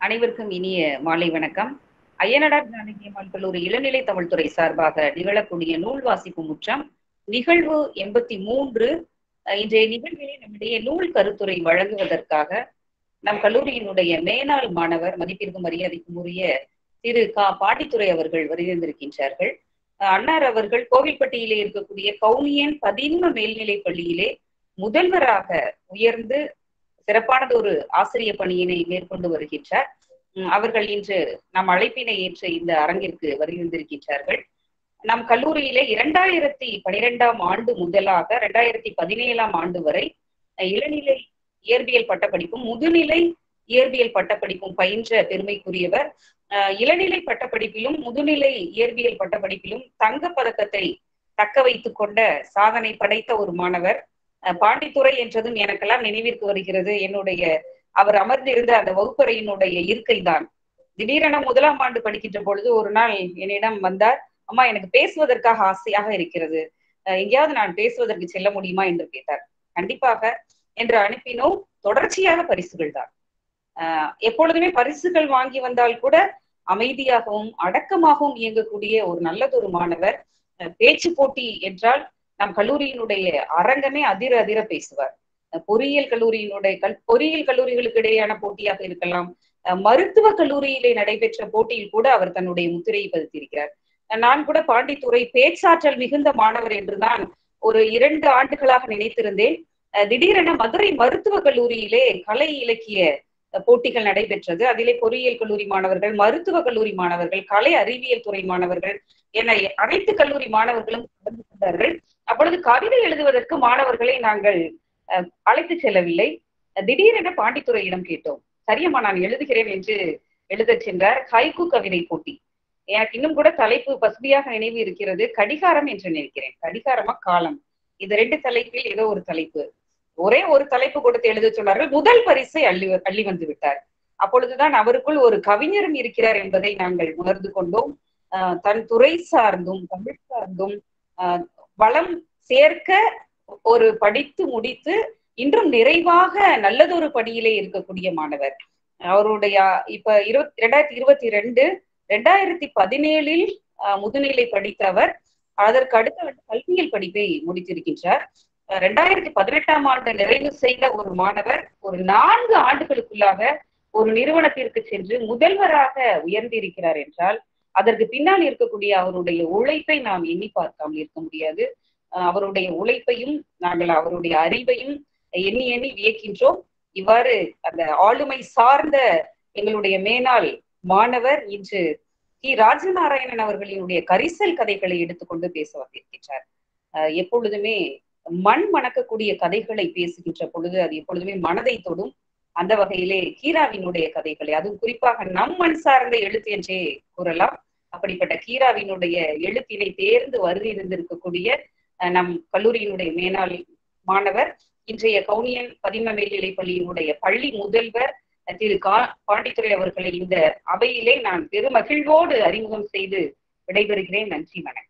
அனைவருக்கும் இனிய மாலை வணக்கம் அய்யனடார் ஜானகி அம்மாள் கல்லூரி இளநிலை தமிழ்துறை சார்பாக நிகழக்கூடிய நூல் வாசிப்பு முற்றம் நிகழ்வு எண்பத்தி மூன்று அஹ் இன்றைய நிகழ்விலே நம்முடைய நூல் கருத்துரை வழங்குவதற்காக நம் கல்லூரியினுடைய மேனாள் மாணவர் மதிப்பிற்கும் மரியாதைக்கும் உரிய திரு கா பாண்டித்துறை அவர்கள் வருகின்றிருக்கின்றார்கள் அஹ் அன்னார் அவர்கள் கோவில்பட்டியிலே இருக்கக்கூடிய கவுனியன் பதின்ம மேல்நிலைப் பள்ளியிலே முதல்வராக உயர்ந்து சிறப்பானது ஒரு ஆசிரிய பணியினை மேற்கொண்டு வருகின்றார் உம் அவர்கள் இன்று நம் அழைப்பினை ஏற்று இந்த அரங்கிற்கு வருகின்றிருக்கின்றார்கள் நம் கல்லூரியிலே இரண்டாயிரத்தி பனிரெண்டாம் ஆண்டு முதலாக இரண்டாயிரத்தி பதினேழாம் ஆண்டு வரை அஹ் இளநிலை இயற்பியல் பட்டப்படிப்பும் முதுநிலை இயற்பியல் பட்டப்படிப்பும் பயின்ற பெருமைக்குரியவர் அஹ் இளநிலை பட்டப்படிப்பிலும் முதுநிலை இயற்பியல் பட்டப்படிப்பிலும் தங்கப் பதக்கத்தை தக்க வைத்துக் கொண்ட சாதனை படைத்த ஒரு மாணவர் அஹ் பாண்டித்துறை என்றதும் எனக்கெல்லாம் நினைவிற்கு வருகிறது என்னுடைய அவர் அமர்ந்திருந்த அந்த வகுப்பறையினுடைய இருக்கை தான் திடீரென முதலாம் ஆண்டு படிக்கின்ற பொழுது ஒரு நாள் என்னிடம் வந்தார் அம்மா எனக்கு பேசுவதற்காக ஆசையாக இருக்கிறது அஹ் எங்கேயாவது நான் பேசுவதற்கு செல்ல முடியுமா என்று கேட்டார் கண்டிப்பாக என்று அனுப்பினோம் தொடர்ச்சியாக பரிசுகள் தான் ஆஹ் எப்பொழுதுமே பரிசுகள் வாங்கி வந்தால் கூட அமைதியாகவும் அடக்கமாகவும் இயங்கக்கூடிய ஒரு நல்லதொரு மாணவர் அஹ் பேச்சு போட்டி என்றால் நம் கல்லூரியினுடைய அரங்கமே அதிர அதிர பேசுவார் அஹ் பொறியியல் கல்லூரியினுடைய கல் பொறியியல் கல்லூரிகளுக்கு இடையேயான போட்டியாக இருக்கலாம் அஹ் மருத்துவ கல்லூரியிலே நடைபெற்ற போட்டியில் கூட அவர் தன்னுடைய முத்திரையை பதித்திருக்கிறார் அஹ் நான் கூட பாண்டித்துறை பேச்சாற்றல் மிகுந்த மாணவர் என்றுதான் ஒரு இரண்டு ஆண்டுகளாக நினைத்திருந்தேன் அஹ் திடீரென மதுரை மருத்துவக் கல்லூரியிலே கலை இலக்கிய அஹ் போட்டிகள் நடைபெற்றது அதிலே பொறியியல் கல்லூரி மாணவர்கள் மருத்துவக் கல்லூரி மாணவர்கள் கலை அறிவியல் துறை மாணவர்கள் என அனைத்து கல்லூரி மாணவர்களும் கலந்து கொண்டார்கள் அப்பொழுது கவிதை எழுதுவதற்கு மாணவர்களை நாங்கள் அஹ், அழைத்து செல்லவில்லை அஹ், திடீரென பாண்டித்துறையிடம் கேட்டோம் சரியம்மா நான் எழுதுகிறேன் என்று எழுதச் சென்றார் ஹைக்கு கவிதை போட்டி எனக்கு இன்னும் கூட தலைப்பு பசுமையாக நினைவு இருக்கிறது கடிகாரம் என்று நினைக்கிறேன் கடிகாரமா காலம் இது ரெண்டு தலைப்பில் ஏதோ ஒரு தலைப்பு ஒரே ஒரு தலைப்பு கொடுத்து எழுத சொன்னார்கள் முதல் பரிசை அள்ளி அள்ளி வந்து விட்டார் அப்பொழுதுதான் அவருக்குள் ஒரு கவிஞரும் இருக்கிறார் என்பதை நாங்கள் உணர்ந்து கொண்டோம் ஆஹ் தன் துறை சார்ந்தும் தமிழ் சார்ந்தும் ஆஹ் வளம் சேர்க்க ஒரு படித்து முடித்து இன்றும் நிறைவாக நல்லதொரு படியிலே இருக்கக்கூடிய மாணவர் அவருடைய இப்ப இருபத்தி ரெண்டாயிரத்தி இருபத்தி ரெண்டு ரெண்டாயிரத்தி பதினேழில் ஆஹ் முதுநிலை படித்த அவர் அதற்கு அடுத்த ஆண்டு கல்வியியல் படிப்பை முடித்திருக்கின்றார் அஹ் ரெண்டாயிரத்தி பதினெட்டாம் ஆண்டு நிறைவு செய்த ஒரு மாணவர் ஒரு நான்கு ஆண்டுகளுக்குள்ளாக ஒரு நிறுவனத்திற்கு சென்று முதல்வராக உயர்ந்திருக்கிறார் என்றால் அதற்கு பின்னால் இருக்கக்கூடிய அவருடைய உழைப்பை நாம் எண்ணி பார்க்காமல் இருக்க முடியாது அஹ் அவருடைய உழைப்பையும் நாங்கள் அவருடைய அறிவையும் எண்ணி எண்ணி வியக்கின்றோம் இவ்வாறு அந்த ஆளுமை சார்ந்த எங்களுடைய மேனாள் மாணவர் இன்று கி ராஜநாராயணன் அவர்களினுடைய கரிசல் கதைகளை எடுத்துக்கொண்டு பேச வந்திருக்கின்றார் அஹ் எப்பொழுதுமே மண் மணக்கக்கூடிய கதைகளை பேசுகின்ற பொழுது அது எப்பொழுதுமே மனதை தொடும் அந்த வகையிலே கீராவினுடைய கதைகளை அதுவும் குறிப்பாக நம் மண் சார்ந்த எழுத்து என்றே கூறலாம் அப்படிப்பட்ட கீராவினுடைய எழுத்தினை தேர்ந்து வருகிருந்திருக்கக்கூடிய அஹ், நம் கல்லூரியினுடைய மேனாள் மாணவர் இன்றைய கவுனியன் பதின்ம மேல்நிலைப் பள்ளியினுடைய பள்ளி முதல்வர் அஹ், திரு கா பாண்டித்துறை அவர்களை இந்த அவையிலே நான் பெருமகிழ்வோடு அறிமுகம் செய்து விடைபெறுகிறேன் நன்றி வணக்கம்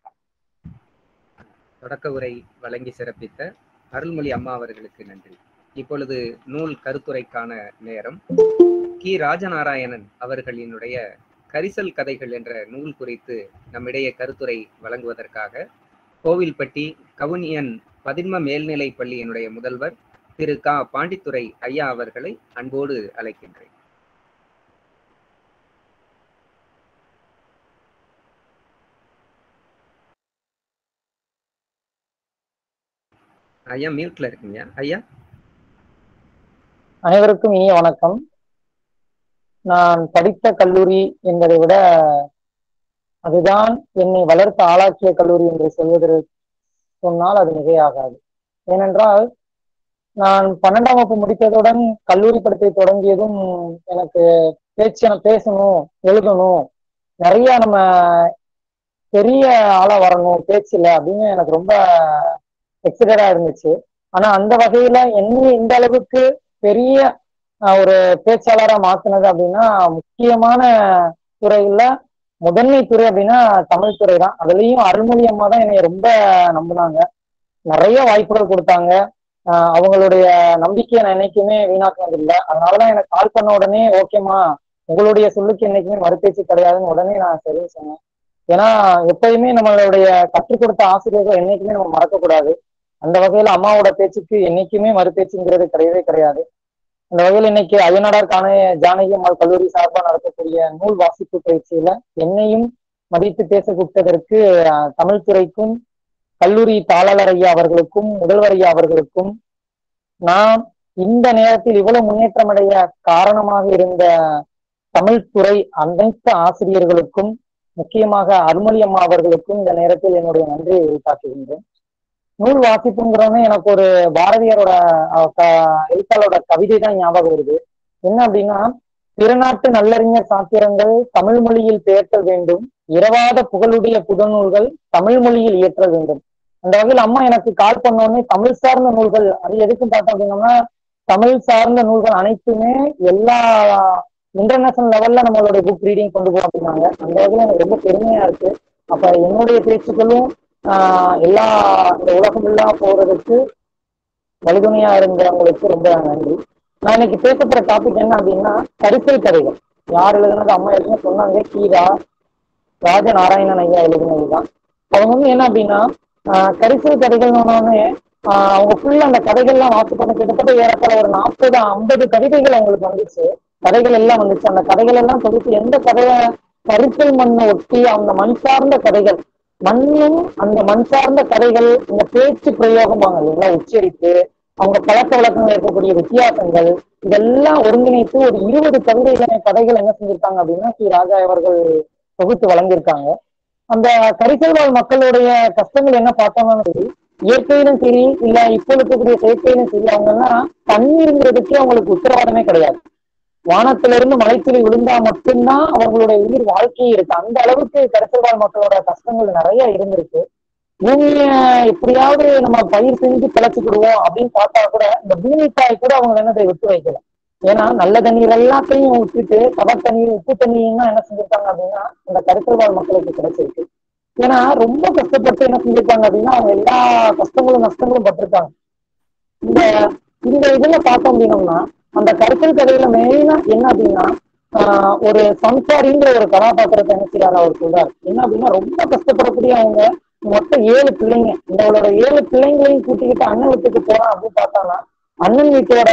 தொடக்க உரை வழங்கி சிறப்பித்த அருள்மொழி அம்மா அவர்களுக்கு நன்றி இப்பொழுது நூல் கருத்துரைக்கான நேரம் கி ராஜநாராயணன் அவர்களினுடைய கரிசல் கதைகள் என்ற நூல் குறித்து நம்மிடையே கருத்துரை வழங்குவதற்காக கோவில்பட்டி கவுனியன் பதின்ம மேல்நிலைப் பள்ளியினுடைய முதல்வர் திரு கா பாண்டித்துரை ஐயா அவர்களை அன்போடு அழைக்கின்றேன் ஐயா மியூட்ல இருக்கீங்க ஐயா அனைவருக்கும் இனிய வணக்கம் நான் படித்த கல்லூரி என்பதை விட அதுதான் என்னை வளர்த்து ஆளாக்கிய கல்லூரி என்று சொல்வதற்கு சொன்னால் அது மிகையாகாது ஏனென்றால் நான் பன்னெண்டாம் வகுப்பு முடித்ததுடன் கல்லூரி படிப்பை தொடங்கியதும் எனக்கு பேச்சு பேசணும் எழுதணும் நிறைய நம்ம பெரிய ஆளா வரணும் பேச்சுல அப்படின்னு எனக்கு ரொம்ப எக்ஸைட்டடா இருந்துச்சு ஆனா அந்த வகையில என்ன இந்த அளவுக்கு பெரிய ஆஹ், ஒரு பேச்சாளரா மாத்துனது அப்படின்னா முக்கியமான துறையில முதன்மை துறை அப்படின்னா தமிழ் துறை தான் அதுலயும் அருள்மொழி அம்மா தான் என்னை ரொம்ப நம்பினாங்க நிறைய வாய்ப்புகள் கொடுத்தாங்க ஆஹ், அவங்களுடைய நம்பிக்கையை நான் என்னைக்குமே வீணாக்குனது இல்லை அதனாலதான் எனக்கு கால் பண்ண உடனே ஓகேம்மா உங்களுடைய சொல்லுக்கு என்னைக்குமே மறுபேச்சு கிடையாதுன்னு உடனே நான் சரி சொன்னேன் ஏன்னா எப்பயுமே நம்மளுடைய கற்றுக் கொடுத்த ஆசிரியர்கள் என்னைக்குமே நம்ம மறக்கக்கூடாது அந்த வகையில அம்மாவோட பேச்சுக்கு என்னைக்குமே மறுபேச்சுங்கிறது கிடையவே கிடையாது அந்த வகையில் இன்னைக்கு அய்யனாடார் காண ஜானகி அம்மாள் கல்லூரி சார்பா நடத்தக்கூடிய நூல் வாசிப்பு பயிற்சியில என்னையும் மதித்து பேச கூப்பிட்டதற்கு அஹ், தமிழ்துறைக்கும் கல்லூரி தாளர் ஐயா அவர்களுக்கும் முதல்வர் ஐயா அவர்களுக்கும் நான் இந்த நேரத்தில் இவ்வளவு முன்னேற்றமடைய காரணமாக இருந்த தமிழ்துறை அனைத்து ஆசிரியர்களுக்கும் முக்கியமாக அருள்மொழி அம்மா அவர்களுக்கும் இந்த நேரத்தில் என்னுடைய நன்றியை உரித்தாக்குகின்றேன் நூல் வாசிப்புங்கிறோன்னே எனக்கு ஒரு பாரதியாரோட அஹ், க- எழுத்தாளரோட கவிதை தான் ஞாபகம் வருது என்ன அப்படின்னா பிறநாட்டு நல்லறிஞர் சாத்திரங்கள் தமிழ் மொழியில் பெயர்த்தல் வேண்டும் இரவாத புகழுடைய புதநூல்கள் தமிழ் மொழியில் இயற்ற வேண்டும் அந்த வகையில் அம்மா எனக்கு கால் பண்ணோடனே தமிழ் சார்ந்த நூல்கள் அது எதுக்கு பார்த்தோம் அப்படின்னோம்னா தமிழ் சார்ந்த நூல்கள் அனைத்துமே எல்லா இன்டர்நேஷனல் லெவல்ல நம்மளுடைய புக் ரீடிங் கொண்டு போவோம் அப்படின்னாங்க அந்த வகையில் எனக்கு ரொம்ப பெருமையா இருக்கு அப்ப என்னுடைய பேச்சுக்களும் ஆஹ் எல்லா இந்த உலகம் எல்லாம் போறதுக்கு வழிதுணையா இருந்தவங்களுக்கு ரொம்ப நன்றி நான் இன்னைக்கு பேச போற டாபிக் என்ன அப்படின்னா கரிசல் கதைகள் யார் எழுதுனது அம்மா எழுதுன சொன்னாங்க கீதா ராஜநாராயணன் ஐயா எழுதினதுதான் அவங்க வந்து என்ன அப்படின்னா ஆஹ் கரிசல் கதைகள்னு ஆஹ் அவங்க ஃபுல்லா அந்த கதைகள்லாம் வாசிப்பாங்க கிட்டத்தட்ட ஏறத்தாழ ஒரு நாற்பது ஐம்பது கவிதைகள் அவங்களுக்கு வந்துச்சு கதைகள் எல்லாம் வந்துச்சு அந்த கதைகள் எல்லாம் தொகுத்து எந்த கதையை கரிசல் மண்ணை ஒட்டி அந்த மண் சார்ந்த கதைகள் மண்ணும் அந்த மண் சார்ந்த கதைகள் இந்த பேச்சு பிரயோகமாங்க இல்லைங்களா உச்சரிப்பு அவங்க பழக்க வழக்கங்கள் இருக்கக்கூடிய வித்தியாசங்கள் இதெல்லாம் ஒருங்கிணைத்து ஒரு இருபது கவிதைகளை கதைகள் என்ன செஞ்சிருக்காங்க அப்படின்னா ஸ்ரீ ராஜா அவர்கள் தொகுத்து வழங்கியிருக்காங்க அந்த கரிசல் வாழ் மக்களுடைய கஷ்டங்கள் என்ன பார்த்தோம்னா சரி இயற்கையிலும் சரி இல்ல இப்போ இருக்கக்கூடிய செயற்கையிலும் சரி அவங்க எல்லாம் தண்ணீருங்கிறதுக்கு அவங்களுக்கு உத்தரவாதமே கிடையாது வானத்துல இருந்து மலைத்துளி விழுந்தா மட்டும்தான் அவங்களுடைய உயிர் வாழ்க்கையே இருக்கு அந்த அளவுக்கு கரிசல் வாழ் மக்களோட கஷ்டங்கள் நிறைய இருந்திருக்கு பூமிய எப்படியாவது நம்ம பயிர் செஞ்சு பிழைச்சுக்கிடுவோம் அப்படின்னு பார்த்தா கூட இந்த பூமி தாய் கூட அவங்க என்னதை விட்டு வைக்கல ஏன்னா நல்ல தண்ணீர் எல்லாத்தையும் விட்டுட்டு கவர் தண்ணீர் உப்பு தண்ணீர்னா என்ன செஞ்சிருக்காங்க அப்படின்னா இந்த கரிசல் வாழ் மக்களுக்கு கிடைச்சிருக்கு ஏன்னா ரொம்ப கஷ்டப்பட்டு என்ன செஞ்சிருக்காங்க அப்படின்னா அவங்க எல்லா கஷ்டங்களும் நஷ்டங்களும் பட்டிருக்காங்க இந்த இந்த இதுல பார்த்தோம் அப்படின்னோம்னா அந்த கருத்தல் கதையில மெயினா என்ன அப்படின்னா ஆஹ் ஒரு சம்சாரிங்கிற ஒரு கதாபாத்திரத்தை என்ன செய்யறாரு அவர் சொல்றாரு என்ன அப்படின்னா ரொம்ப கஷ்டப்படக்கூடிய அவங்க மொத்தம் ஏழு பிள்ளைங்க இவங்களோட ஏழு பிள்ளைங்களையும் கூட்டிக்கிட்டு அண்ணன் வீட்டுக்கு போறான் அப்படின்னு பார்த்தானா அண்ணன் வீட்டோட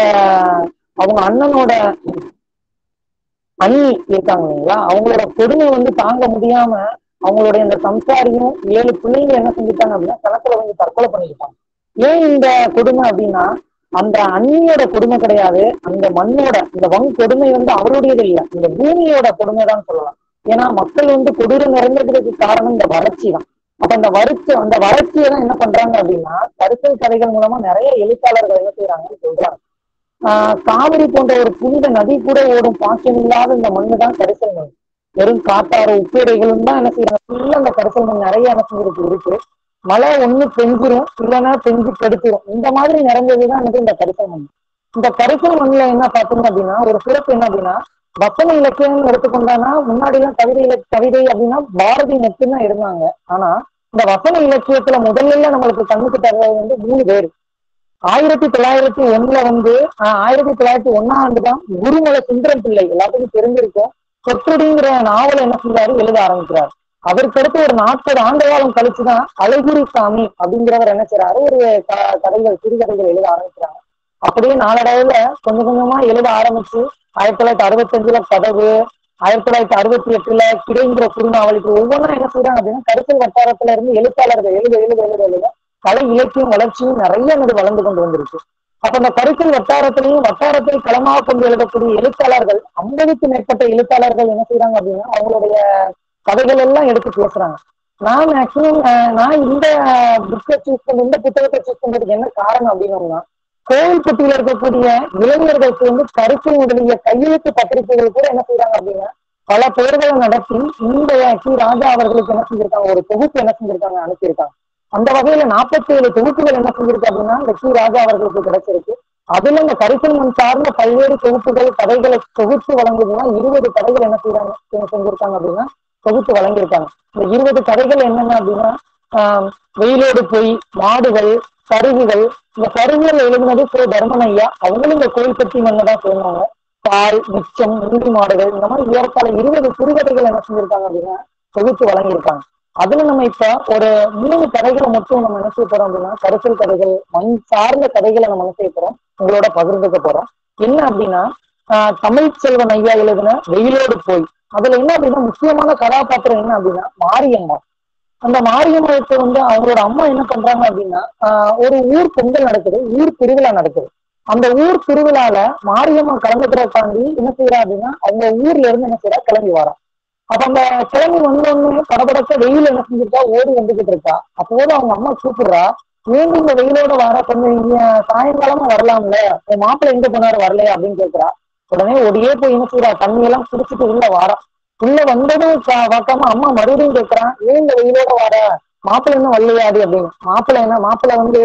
அவங்க அண்ணனோட அண்ணி இருக்காங்க இல்லைங்களா அவங்களோட கொடுமை வந்து தாங்க முடியாம அவங்களுடைய இந்த சம்சாரியும் ஏழு பிள்ளைங்க என்ன செஞ்சுட்டாங்க அப்படின்னா கணக்குல வந்து தற்கொலை பண்ணிக்கிட்டாங்க ஏன் இந்த கொடுமை அப்படின்னா அந்த அண்ணியோட கொடுமை கிடையாது அந்த மண்ணோட இந்த வங் கொடுமை வந்து அவருடையது இல்லை இந்த பூமியோட கொடுமை தான் சொல்லலாம் ஏன்னா மக்கள் வந்து கொடூர நிறைந்ததுக்கு காரணம் இந்த வறட்சி தான் அப்ப அந்த வறட்சி அந்த வறட்சியை தான் என்ன பண்றாங்க அப்படின்னா கருத்தல் கதைகள் மூலமா நிறைய எழுத்தாளர்கள் என்ன செய்யறாங்கன்னு சொல்றாங்க ஆஹ் காவிரி போன்ற ஒரு புனித நதி கூட ஓடும் பாக்கியம் இல்லாத இந்த மண்ணு தான் கரிசல் மண் வெறும் காட்டாறு உப்பேடைகளும் தான் என்ன செய்யறாங்க ஃபுல்லா அந்த கரிசல் மண் நிறைய என்ன செஞ்சிருக்கு இருக்கு மழை ஒண்ணு பெஞ்சிரும் இல்லைன்னா பெஞ்சு கெடுத்துரும் இந்த மாதிரி நிறைஞ்சதுதான் எனக்கு இந்த கரிசல் மண் இந்த கரிசல் மண்ணுல என்ன பார்த்தோம் அப்படின்னா ஒரு சிறப்பு என்ன அப்படின்னா வசன இலக்கியம் எடுத்துக்கொண்டானா முன்னாடி எல்லாம் கவிதை இல கவிதை அப்படின்னா பாரதி மட்டும்தான் இருந்தாங்க ஆனா இந்த வசன இலக்கியத்துல முதல்ல நம்மளுக்கு கண்ணுக்கு தர்றது வந்து மூணு பேர் ஆயிரத்தி தொள்ளாயிரத்தி ஒண்ணுல வந்து ஆஹ் ஆயிரத்தி தொள்ளாயிரத்தி ஒன்னாம் ஆண்டு தான் குருமலை சுந்தரம் பிள்ளை எல்லாத்துக்கும் தெரிஞ்சிருக்கும் சொற்றடிங்கிற நாவல் என்ன செஞ்சாரு எழுத ஆரம்பிக்கிறார் அதற்கு அடுத்து ஒரு நாற்பது ஆண்டு காலம் கழிச்சுதான் அழகிரி சாமி அப்படிங்கிறவர் என்ன செய்யறாரு ஒரு க- கதைகள் சிறுகதைகள் எழுத ஆரம்பிக்கிறாங்க அப்படியே நாளடைவுல கொஞ்சம் கொஞ்சமா எழுத ஆரம்பிச்சு ஆயிரத்தி தொள்ளாயிரத்தி அறுபத்தஞ்சுல கதவு ஆயிரத்தி தொள்ளாயிரத்தி அறுபத்தி எட்டுல கிடைங்கிற குறுநாவல் இப்படி ஒவ்வொன்றும் என்ன செய்யறாங்க அப்படின்னா கருத்தல் வட்டாரத்துல இருந்து எழுத்தாளர்கள் எழுத எழுத எழுத எழுத கலை இலக்கியம் வளர்ச்சியும் நிறைய இது வளர்ந்து கொண்டு வந்திருக்கு அப்ப அந்த கருத்தல் வட்டாரத்திலையும் வட்டாரத்தில் களமாக கொண்டு எழுதக்கூடிய எழுத்தாளர்கள் ஐம்பதுக்கு மேற்பட்ட எழுத்தாளர்கள் என்ன செய்யறாங்க அப்படின்னா அவங்களுடைய கதைகள் எல்லாம் எடுத்து பேசுறாங்க நான் மேக்சிமம் நான் இந்த புக்கை சூஸ் பண்ண இந்த புத்தகத்தை சூஸ் பண்றதுக்கு என்ன காரணம் அப்படின்னோம்னா கோவில்பட்டியில இருக்கக்கூடிய இளைஞர்களுக்கு வந்து கருத்து முதலிய கையெழுத்து பத்திரிகைகள் கூட என்ன செய்யறாங்க அப்படின்னா பல பெயர்களை நடத்தி இந்த கி ராஜா அவர்களுக்கு என்ன செஞ்சிருக்காங்க ஒரு தொகுப்பு என்ன செஞ்சிருக்காங்க அனுப்பியிருக்காங்க அந்த வகையில நாற்பத்தி ஏழு தொகுப்புகள் என்ன செஞ்சிருக்கு அப்படின்னா இந்த கி ராஜா அவர்களுக்கு கிடைச்சிருக்கு அதுல இந்த கரிசல் மண் சார்ந்த பல்வேறு தொகுப்புகள் கதைகளை தொகுத்து வழங்குதுன்னா இருபது கதைகள் என்ன செய்யறாங்க என்ன செஞ்சிருக்காங்க அப்படின்னா தொகுத்து வழங்கியிருக்காங்க இந்த இருபது கதைகள் என்னென்ன அப்படின்னா ஆஹ் வெயிலோடு போய் மாடுகள் சருகுகள் இந்த சருகுகள் எழுதினது திரு தர்மன் ஐயா அவங்களும் இந்த கோயில்பட்டி மண்ணை தான் சேர்ந்தாங்க பால் மிச்சம் முந்தி மாடுகள் இந்த மாதிரி ஏறத்தாழ இருபது சிறுகதைகள் என்ன செஞ்சிருக்காங்க அப்படின்னா தொகுத்து வழங்கியிருக்காங்க அதுல நம்ம இப்ப ஒரு மூணு கதைகளை மட்டும் நம்ம என்ன செய்ய போறோம் அப்படின்னா கருசல் கதைகள் மண் சார்ந்த கதைகளை நம்ம என்ன செய்ய போறோம் உங்களோட பகிர்ந்துக்க போறோம் என்ன அப்படின்னா ஆஹ் தமிழ் செல்வன் ஐயா எழுதின வெயிலோடு போய் அதுல என்ன அப்படின்னா முக்கியமான கதாபாத்திரம் என்ன அப்படின்னா மாரியம்மா அந்த மாரியம்மனுக்கு வந்து அவங்களோட அம்மா என்ன பண்றாங்க அப்படின்னா ஆஹ் ஒரு ஊர் பொங்கல் நடக்குது ஊர் திருவிழா நடக்குது அந்த ஊர் திருவிழால மாரியம்மா கலந்துக்கிறதுக்காண்டி என்ன செய்யறா அப்படின்னா அவங்க ஊர்ல இருந்து என்ன செய்யறா கிளம்பி வரா அப்ப அந்த கிளம்பி வந்தோடனே படபடக்க வெயில் என்ன செஞ்சிருக்கா ஓடி வந்துகிட்டு இருக்கா அப்போது அவங்க அம்மா கூப்பிடுறா ஏன் இந்த வெயிலோட வர கொஞ்சம் இங்க சாயங்காலமா வரலாம்ல உன் மாப்பிள்ளை எங்க போனாரு வரலையா அப்படின்னு கேக்குறா உடனே ஒடியே போய் என்ன செய்யறா தண்ணி எல்லாம் குடிச்சிட்டு உள்ள வாரா உள்ள வந்ததும் கா- பார்க்காம அம்மா மறுபடியும் கேக்குறான் ஏன் இந்த வெயிலோட வர மாப்பிள்ளை இன்னும் வரலையாது அப்படின்னு மாப்பிள்ளை என்ன மாப்பிள்ளை வந்து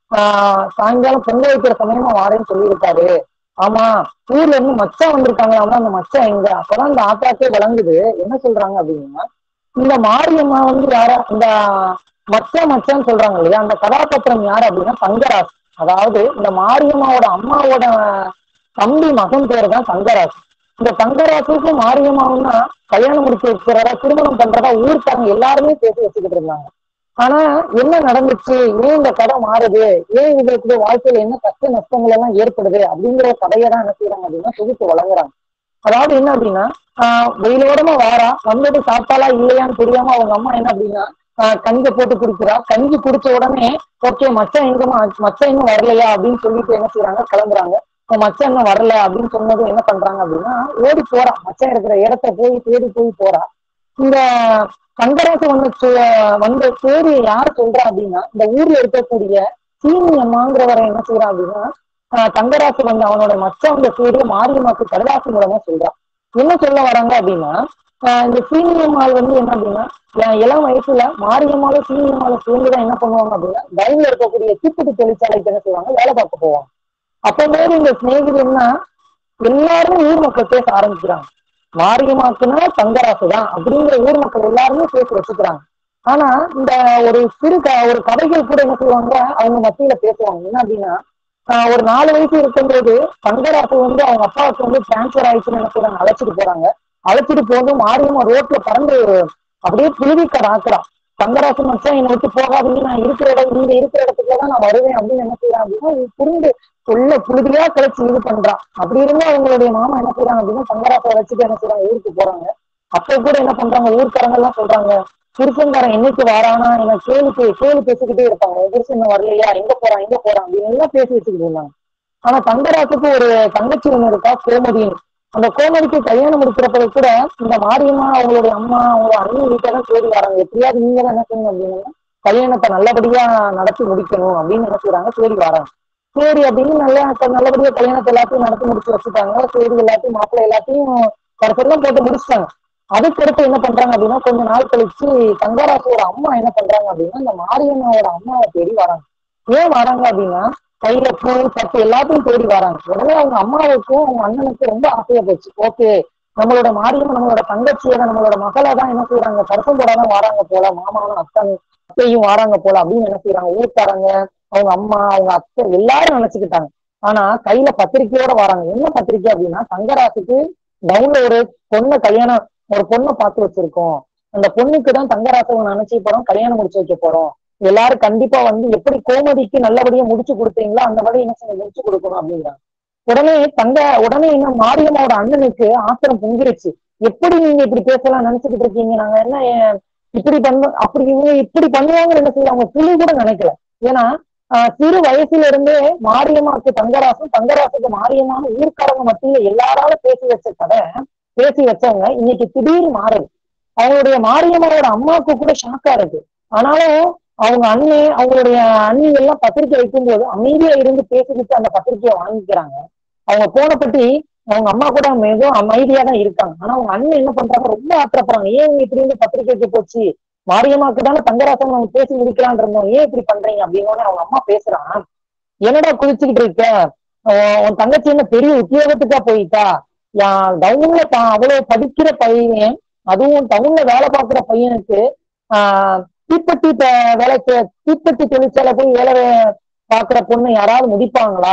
ஆஹ் சாயங்காலம் பொங்கல் வைக்கிற சமயமா வாரேன்னு சொல்லியிருக்காரு ஆமா ஊர்ல இருந்து மச்சான் வந்திருக்காங்களாமா அந்த மச்சான் எங்க அப்பதான் இந்த ஆத்தாக்கே வழங்குது என்ன சொல்றாங்க அப்படின்னா இந்த மாரியம்மா வந்து யாரா இந்த மச்சான் மச்சான் சொல்றாங்க இல்லையா அந்த கதாபாத்திரம் யாரு அப்படின்னா தங்கராஜ் அதாவது இந்த மாரியம்மாவோட அம்மாவோட தம்பி மகன் பேர் தான் தங்கராஜ் இந்த தங்கராஜுக்கும் மாரியம்மாவும் தான் கல்யாணம் முடிச்சு வைக்கிறதா திருமணம் பண்றதா ஊருக்காரங்க எல்லாருமே பேசி வச்சுக்கிட்டு இருந்தாங்க ஆனா என்ன நடந்துச்சு ஏன் இந்த கதை மாறுது ஏன் இவங்களுக்கு வாழ்க்கையில என்ன கஷ்ட நஷ்டங்கள் எல்லாம் ஏற்படுது அப்படிங்கிற கதையை தான் என்ன செய்யறாங்க அப்படின்னா தொகுத்து வழங்குறாங்க அதாவது என்ன அப்படின்னா ஆஹ் வெயிலோடமா வாரா வந்தது சாப்பிட்டாலா இல்லையான்னு தெரியாம அவங்க அம்மா என்ன அப்படின்னா ஆஹ் கஞ்சி போட்டு குடிக்கிறா கஞ்சி குடிச்ச உடனே ஓகே மச்சான் எங்கம்மா மச்சான் இன்னும் வரலையா அப்படின்னு சொல்லிட்டு என்ன செய்யறாங்க கிளம்புறாங்க இப்ப மச்சான் இன்னும் வரல அப்படின்னு சொன்னதும் என்ன பண்றாங்க அப்படின்னா ஓடி போறா மச்சான் இருக்கிற இடத்த போய் தேடி போய் போறா இந்த கங்கராசு வந்து சு- வந்த பேரு யார் சொல்றா அப்படின்னா இந்த ஊர்ல இருக்கக்கூடிய சீனி அம்மாங்கிறவரை என்ன செய்யறான் அப்படின்னா ஆஹ் தங்கராசு வந்து அவனோட மச்சான் இந்த பேரு மாரியம்மாக்கு கடலாசு மூலமா சொல்றான் என்ன சொல்ல வராங்க அப்படின்னா ஆஹ் இந்த சீனியம்மாள் வந்து என்ன அப்படின்னா என் இளம் வயசுல மாரியம்மாவும் சீனியம்மாவும் சேர்ந்துதான் என்ன பண்ணுவாங்க அப்படின்னா டைவ்ல இருக்கக்கூடிய தீப்பெட்டி தொழிற்சாலைக்கு என்ன செய்வாங்க வேலை பார்க்க போவாங்க அப்போது இந்த சிநேகிதன்னா எல்லாருமே ஊர் மக்கள் பேச ஆரம்பிக்கிறாங்க மாரியம்மாக்குன்னா தங்கராசு தான் அப்படிங்கிற ஊர் மக்கள் எல்லாருமே பேசி வச்சுக்கிறாங்க ஆனா இந்த ஒரு சிறு க ஒரு கதைகள் கூட என்ன செய்வாங்க அவங்க மத்தியில பேசுவாங்க என்ன அப்படின்னா ஆஹ் ஒரு நாலு வயசு இருக்கும்போது தங்கராசு வந்து அவங்க அப்பாவுக்கு வந்து டிரான்ஸ்பர் ஆயிடுச்சுன்னு என்ன செய்றாங்க அழைச்சிட்டு போறாங்க அழைச்சிட்டு போது மாரியம்மா ரோட்ல பறந்து அப்படியே புழுதிக்கடை ஆக்குறான் தங்கராசு மச்சான் என்னை விட்டு போகாதீங்க நான் இருக்கிற இடம் நீங்க இருக்கிற இடத்துக்கு தான் நான் வருவேன் அப்படின்னு என்ன செய்யறான் அப்படின்னா புரிந்து உள்ள புழுதியா கழிச்சு இது பண்றான் அப்படி இருந்து அவங்களுடைய மாமா என்ன செய்யறாங்க அப்படின்னா தங்கராசை வச்சுட்டு என்ன செய்யறாங்க ஊருக்கு போறாங்க அப்ப கூட என்ன பண்றாங்க ஊர்க்காரங்க எல்லாம் சொல்றாங்க புருஷன்காரன் என்னைக்கு வரானா என்ன கேள்வி பே- கேள்வி பேசிக்கிட்டே இருப்பாங்க உன் புருஷன் இன்னும் வரலையா எங்க போறான் எங்க போறான் அப்படின்னு எல்லாம் பேசி வச்சுக்கிட்டு இருந்தாங்க ஆனா தங்கராசுக்கு ஒரு தங்கச்சி ஒண்ணு இருக்கா கோமதின்னு அந்த கோமதிக்கு கல்யாணம் முடிக்கிறப்ப கூட இந்த மாரியம்மா அவங்களுடைய அம்மா அவங்க அண்ணன் வீட்டை தான் தேடி வராங்க எப்படியாவது நீங்க தான் என்ன செய்யணும் அப்படின்னா கல்யாணத்தை நல்லபடியா நடத்தி முடிக்கணும் அப்படின்னு என்ன செய்றாங்க தேடி வராங்க சரி அப்படின்னு நல்லா நல்லபடியா கல்யாணத்தை எல்லாத்தையும் நடத்தி முடிச்சு வச்சுட்டாங்க சரி எல்லாத்தையும் மாப்பிள்ளை எல்லாத்தையும் கடைசியெல்லாம் போட்டு முடிச்சிட்டாங்க அதுக்கடுத்து என்ன பண்றாங்க அப்படின்னா கொஞ்ச நாள் கழிச்சு தங்கராசோட அம்மா என்ன பண்றாங்க அப்படின்னா இந்த மாரியம்மாவோட அம்மாவை தேடி வராங்க ஏன் வராங்க அப்படின்னா கையில பூ பட்டு எல்லாத்தையும் தேடி வராங்க உடனே அவங்க அம்மாவுக்கும் அவங்க அண்ணனுக்கும் ரொம்ப ஆசையா போச்சு ஓகே நம்மளோட மாரியம்மா நம்மளோட தங்கச்சியோட நம்மளோட மகளை தான் என்ன செய்யறாங்க பருத்தம் போட தான் வராங்க போல மாமாவும் அத்தன் அத்தையும் வராங்க போல அப்படின்னு என்ன செய்யறாங்க ஊர்க்காரங்க அவங்க அம்மா அவங்க அத்தை எல்லாரும் நினைச்சுக்கிட்டாங்க ஆனா கையில பத்திரிக்கையோட வராங்க என்ன பத்திரிக்கை அப்படின்னா தங்கராசுக்கு டவுன்ல ஒரு பொண்ணை கல்யாணம் ஒரு பொண்ணை பார்த்து வச்சிருக்கோம் அந்த பொண்ணுக்கு தான் தங்கராசவங்க நினைச்சு போறோம் கல்யாணம் முடிச்சு வைக்க போறோம் எல்லாரும் கண்டிப்பா வந்து எப்படி கோமதிக்கு நல்லபடியா முடிச்சு கொடுத்தீங்களோ அந்த மாதிரி என்ன செய்ய முடிச்சு கொடுக்கணும் அப்படிங்கிறாங்க உடனே தங்க உடனே என்ன மாரியம்மாவோட அண்ணனுக்கு ஆத்திரம் பொங்கிருச்சு எப்படி நீங்க இப்படி பேசலாம் நினைச்சுக்கிட்டு இருக்கீங்க நாங்க என்ன ஏன் இப்படி பண்ண அப்படி இவங்க இப்படி பண்ணுவாங்கன்னு என்ன செய்யல அவங்க புள்ளி கூட நினைக்கல ஏன்னா ஆஹ் சிறு வயசுல இருந்தே மாரியம்மாவுக்கு தங்கராசும் தங்கராசுக்கு மாரியம்மான்னு ஊர்க்காரங்க மத்தியில எல்லாராலும் பேசி வச்ச கதை பேசி வச்சவங்க இன்னைக்கு திடீர்னு மாறுது அவங்களுடைய மாரியம்மாவோட அம்மாவுக்கு கூட ஷாக்கா இருக்கு ஆனாலும் அவங்க அண்ணே அவங்களுடைய அண்ணி எல்லாம் பத்திரிக்கை வைக்கும்போது அமைதியா இருந்து பேசிக்கிட்டு அந்த பத்திரிக்கையை வாங்கிக்கிறாங்க அவங்க போனப்பட்டி அவங்க அம்மா கூட மிகவும் அமைதியா தான் இருக்காங்க ஆனா அவங்க அண்ணன் என்ன பண்றாங்க ரொம்ப ஆத்திரப்படுறாங்க ஏன் இவங்க இப்படி இருந்து பத்திரிக்கைக்கு போச்சு மாரியம்மாக்கு தானே தங்கராசன் அவங்க பேசி முடிக்கலான் இருந்தோம் ஏன் இப்படி பண்றீங்க அப்படின்னு அவங்க அம்மா பேசுறான் என்னடா குதிச்சுக்கிட்டு இருக்க உன் உன் தங்கச்சி என்ன பெரிய உத்தியோகத்துக்கா போயிட்டா யா- டவுன்ல பா- அவ்வளவு படிக்கிற பையன் அதுவும் டவுன்ல வேலை பார்க்கிற பையனுக்கு ஆஹ் தீப்பெட்டி ப- வேலை செ- தீப்பெட்டி தொழிற்சாலை போய் வேலை வே- பார்க்கிற பொண்ணு யாராவது முடிப்பாங்களா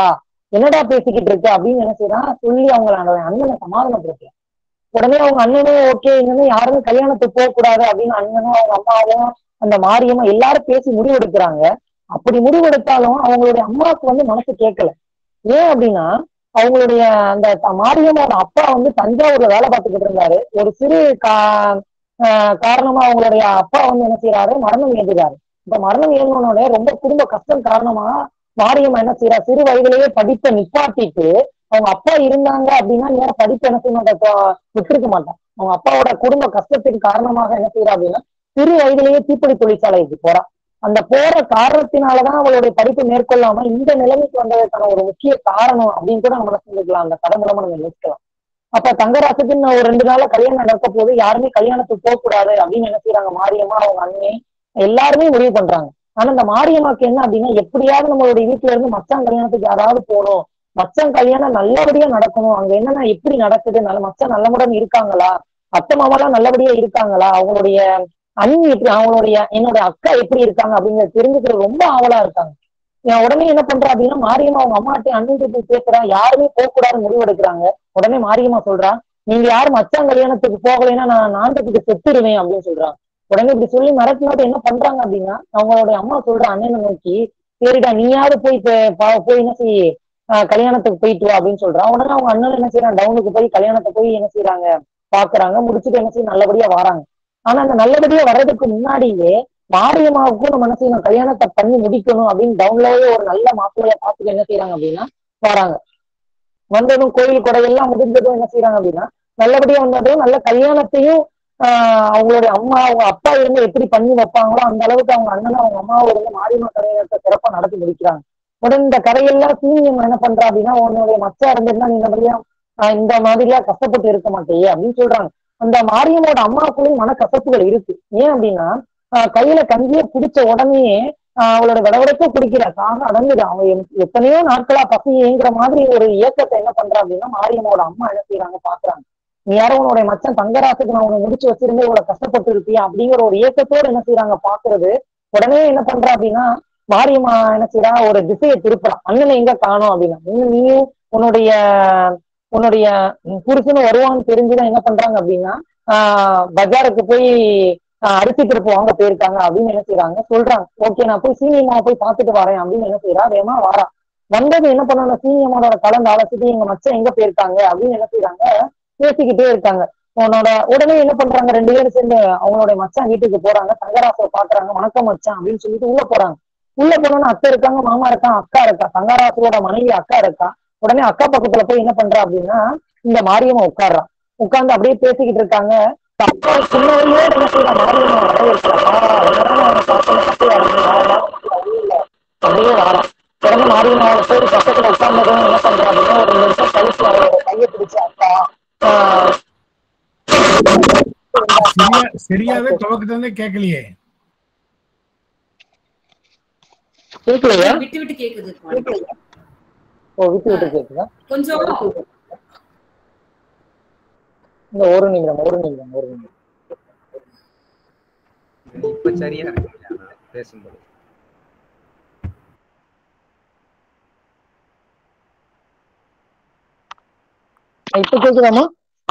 என்னடா பேசிக்கிட்டு இருக்க அப்படின்னு என்ன செய்யறான் சொல்லி அவங்கள அந்த அண்ணனை சமாதானப்படுத்தலாம் உடனே அவங்க அண்ணனும் ஓகே இனிமே யாருமே கல்யாணத்துக்கு போக கூடாது அப்படின்னு அண்ணனும் அவங்க அம்மாவும் அந்த மாரியம்மா எல்லாரும் பேசி முடிவெடுக்கிறாங்க அப்படி முடிவெடுத்தாலும் அவங்களுடைய அம்மாவுக்கு வந்து மனசு கேட்கல ஏன் அப்படின்னா அவங்களுடைய அந்த த- மாரியம்மோட அப்பா வந்து தஞ்சாவூர்ல வேலை பார்த்துக்கிட்டு இருந்தாரு ஒரு சிறு கா ஆஹ் காரணமா அவங்களுடைய அப்பா வந்து என்ன செய்யறாரு மரணம் ஏந்துறாரு இப்ப மரணம் ஏறினோட ரொம்ப குடும்ப கஷ்டம் காரணமா மாரியம்மா என்ன செய்யறா சிறு வயதிலேயே படிப்பை நிப்பாட்டிட்டு அவங்க அப்பா இருந்தாங்க அப்படின்னா நேரம் படிப்பு என்ன செய்ய மாட்டா விட்டுருக்க மாட்டான் அவங்க அப்பாவோட குடும்ப கஷ்டத்தின் காரணமாக என்ன செய்யறா அப்படின்னா சிறு வயதிலேயே தீப்பொறி தொழிற்சாலைக்கு போறா அந்த போற காரணத்தினாலதான் அவளுடைய படிப்பு மேற்கொள்ளாம இந்த நிலைமைக்கு வந்ததற்கான ஒரு முக்கிய காரணம் அப்படின்னு கூட நம்ம சொல்லிக்கலாம் அந்த கதை மூலமா நம்ம நினைக்கலாம் அப்ப தங்கராசுக்கு இன்னும் ஒரு ரெண்டு நாள்ல கல்யாணம் நடக்க போது யாருமே கல்யாணத்துக்கு போக கூடாது அப்படின்னு என்ன செய்யறாங்க மாரியம்மா அவங்க அண்ணே எல்லாருமே முடிவு பண்றாங்க ஆனா இந்த மாரியம்மாக்கு என்ன அப்படின்னா எப்படியாவது நம்மளுடைய வீட்டுல இருந்து மச்சான் கல்யாணத்துக்கு யாராவது போகணும் மச்சான் கல்யாணம் நல்லபடியா நடக்கணும் அங்க என்னன்னா எப்படி நடக்குது நல்ல மச்சான் நல்லமுடன் இருக்காங்களா அத்தை மாமாலாம் நல்லபடியா இருக்காங்களா அவங்களுடைய அண்ணி எப்படி அவங்களுடைய என்னோட அக்கா எப்படி இருக்காங்க அப்படிங்கறத தெரிஞ்சுக்கிறது ரொம்ப ஆவலா இருக்காங்க நான் உடனே என்ன பண்றா அப்படின்னா மாரியம்மா அவங்க அம்மாட்ட அண்ணன் போய் பேசுறா யாருமே போக கூடாதுன்னு முடிவு எடுக்கிறாங்க உடனே மாரியம்மா சொல்றா நீங்க யாரும் மச்சான் கல்யாணத்துக்கு போகலைன்னா நான் நாண்டத்துக்கு செத்துருவேன் அப்படின்னு சொல்றாங்க உடனே இப்படி சொல்லி மிரட்டினாட்டு என்ன பண்றாங்க அப்படின்னா அவங்களுடைய அம்மா சொல்ற அண்ணனை நோக்கி சரிடா நீயாவது போய் பே- பா- போய் என்ன செய்ய கல்யாணத்துக்கு போயிட்டு வா அப்படின்னு சொல்றான் உடனே அவங்க அண்ணன் என்ன செய்யறாங்க டவுனுக்கு போய் கல்யாணத்தை போய் என்ன செய்யறாங்க பாக்குறாங்க முடிச்சுட்டு என்ன செய்ய நல்லபடியா வராங்க ஆனா அந்த நல்லபடியா வர்றதுக்கு முன்னாடியே மாரியம்மாவுக்கும் நம்ம என்ன செய்யணும் கல்யாணத்தை பண்ணி முடிக்கணும் அப்படின்னு டவுன்லயே ஒரு நல்ல மாப்பிள்ளைய பார்த்துட்டு என்ன செய்யறாங்க அப்படின்னா வராங்க வந்ததும் கோயில் கொடையெல்லாம் முடிஞ்சதும் என்ன செய்யறாங்க அப்படின்னா நல்லபடியா வந்ததும் நல்ல கல்யாணத்தையும் ஆஹ் அவங்களுடைய அம்மா அவங்க அப்பா இருந்து எப்படி பண்ணி வைப்பாங்களோ அந்த அளவுக்கு அவங்க அண்ணனும் அவங்க அம்மாவும் இருந்து மாரியம்மா கல்யாணத்தை சிறப்பா நடத்தி முடிக்கிறாங்க உடனே இந்த கதையெல்லாம் சீனியம் என்ன பண்றா அப்படின்னா உன்னுடைய மச்சா இருந்திருந்தா நீ நல்லபடியா ஆஹ் இந்த மாதிரியா கஷ்டப்பட்டு இருக்க மாட்டேயே அப்படின்னு சொல்றாங்க அந்த மாரியம்மோட அம்மாவுக்குள்ளேயும் மனக்கசப்புகள் இருக்கு ஏன் அப்படின்னா ஆஹ் கையில கஞ்சியை குடிச்ச உடனே ஆஹ் அவளோட விடவிடக்க குடிக்கிற தாக அடங்குது அவன் எத்- எத்தனையோ நாட்களா பசி ஏங்குற மாதிரி ஒரு இயக்கத்தை என்ன பண்றா அப்படின்னா மாரியம்மோட அம்மா என்ன செய்யறாங்க பாக்குறாங்க நீ யாரும் உன்னுடைய மச்சன் தங்கராசுக்கு நான் உன்னை முடிச்சு வச்சிருந்தே இவ்வளவு கஷ்டப்பட்டு இருப்பியா அப்படிங்கிற ஒரு இயக்கத்தோட என்ன செய்யறாங்க பாக்குறது உடனே என்ன பண்றா அப்படின்னா மாரியம்மா என்ன செய்யறா ஒரு திசையை திருப்புறான் அண்ணனை எங்க காணோம் அப்படின்னா இன்னும் நீயும் உன்னுடைய உன்னுடைய புருஷனும் வருவான்னு தெரிஞ்சுதான் என்ன பண்றாங்க அப்படின்னா ஆஹ் பஜாருக்கு போய் ஆஹ் அரிசி பருப்பு வாங்க போயிருக்காங்க அப்படின்னு என்ன செய்யறாங்க சொல்றாங்க ஓகே நான் போய் சீனியம்மாவை போய் பார்த்துட்டு வரேன் அப்படின்னு என்ன செய்யறா வேகமா வாரா வந்தது என்ன பண்ணணும் சீனியம்மாவோட கலந்து ஆலோசித்து எங்க மச்சன் எங்க போயிருக்காங்க அப்படின்னு என்ன செய்யறாங்க பேசிக்கிட்டே இருக்காங்க உன்னோட உடனே என்ன பண்றாங்க ரெண்டு பேரும் சேர்ந்து அவங்களோட மச்சான் வீட்டுக்கு போறாங்க தங்கராசை பாக்குறாங்க வணக்கம் மச்சான் அப்படின்னு சொல்லிட்டு உள்ள போறாங்க உள்ள போனோம்னா அத்தை இருக்காங்க மாமா இருக்கான் அக்கா இருக்கா தங்கராசோட மனைவி அக்கா இருக்கா உடனே அக்கா பக்கத்துல போய் என்ன பண்றா அப்படின்னா இந்த மாரியம்மா உட்கார்றா உட்கார்ந்து அப்படியே பேசிக்கிட்டு இருக்காங்க அப்பா சின்னவரையே என்ன செய்யறா மாரியம்மா வரவேற்கிறா அவனை பார்த்து கட்டையா இருந்து அப்படியே வாரா உடனே மாரியம்மா போய் பக்கத்துல உட்கார்ந்ததும் என்ன பண்றா அப்படின்னா ஒரு ரெண்டு நிமிஷம் கழிச்சு அவரோட கையை பிடிச்சு அக்கா ஆஹ் சரியா சரியாவே துவக்கத்துல இருந்தே கேட்கலையே கேட்கலையா விட்டு விட்டு கேக்குது ஓ விட்டு விட்டு கேக்குதா கொஞ்சம் இந்த ஒரு நிமிடம் ஒரு நிமிடம் ஒரு நிமிடம் இப்ப சரியா இருக்கு நான் பேசும்போது இப்ப கேக்குதாமா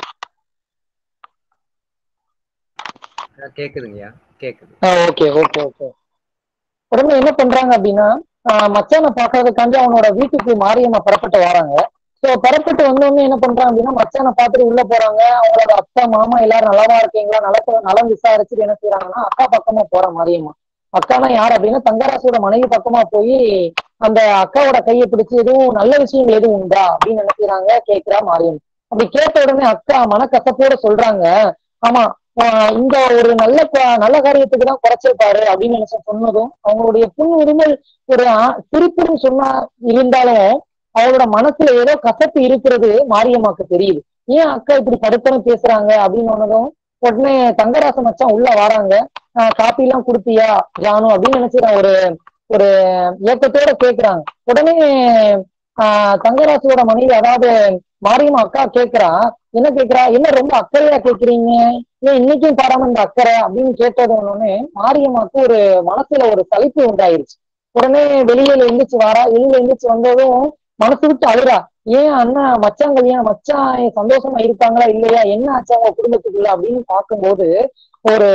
அஹ் கேக்குதுங்கய்யா கேக்குது ஓகே ஓகே ஓகே உடனே என்ன பண்றாங்க அப்படின்னா ஆஹ் மச்சானை பாக்குறதுக்காண்டி அவனோட வீட்டுக்கு மாரியம்மா புறப்பட்டு வராங்க சோ புறப்பட்டு வந்தோடனே என்ன பண்றாங்க அப்படின்னா மச்சானை பார்த்துட்டு உள்ள போறாங்க அவங்களோட அக்கா மாமா எல்லாரும் நலமா இருக்கீங்களா நல நலம் விசாரிச்சுட்டு என்ன செய்யறாங்கன்னா அக்கா பக்கமா போற மாரியம்மா அக்கானா யார் அப்படின்னா தங்கராசோட மனைவி பக்கமா போய் அந்த அக்காவோட கையை பிடிச்சு எதுவும் நல்ல விஷயங்கள் எதுவும் உண்டா அப்படின்னு நினைக்கிறாங்க கேட்கிறா மாரியம்மா அப்படி கேட்ட உடனே அக்கா மனக்கசப்போட சொல்றாங்க ஆமா ஆஹ் இந்த ஒரு நல்ல கா- நல்ல காரியத்துக்கு தான் குறைச்சிருப்பாரு அப்படின்னு நினைச்ச சொன்னதும் அவங்களுடைய புண் உரிமல் ஒரு ஆ- சிரிப்புன்னு சொன்னா இருந்தாலும் அவளோட மனசுல ஏதோ கசப்பு இருக்கிறது மாரியம்மாக்கு தெரியுது ஏன் அக்கா இப்படி படுத்தணும் பேசுறாங்க அப்படின்னு சொன்னதும் உடனே தங்கராச மச்சான் உள்ள வராங்க ஆஹ் காப்பி எல்லாம் கொடுத்தியா ஜானு அப்படின்னு நினைச்சிட ஒரு ஒரு ஏக்கத்தோட கேக்குறாங்க உடனே ஆஹ் தங்கராசோட மனைவி அதாவது மாரியம்மா அக்கா கேக்குறா என்ன கேக்குறா என்ன ரொம்ப அக்கறையா கேக்குறீங்க ஏன் இன்னைக்கும் பாராம இந்த அக்கறை அப்படின்னு கேட்டது உடனே மாரியம்மாக்கு ஒரு மனசுல ஒரு சலிப்பு உண்டாயிருச்சு உடனே வெளியில எந்திரிச்சு வாரா வெளியில எந்திரிச்சு வந்ததும் மனசு விட்டு அழுறா ஏன் அண்ணா மச்சான் கல்யாணம் மச்சான் சந்தோஷமா இருக்காங்களா இல்லையா என்ன ஆச்சு அவங்க குடும்பத்துக்குள்ள அப்படின்னு பார்க்கும்போது ஒரு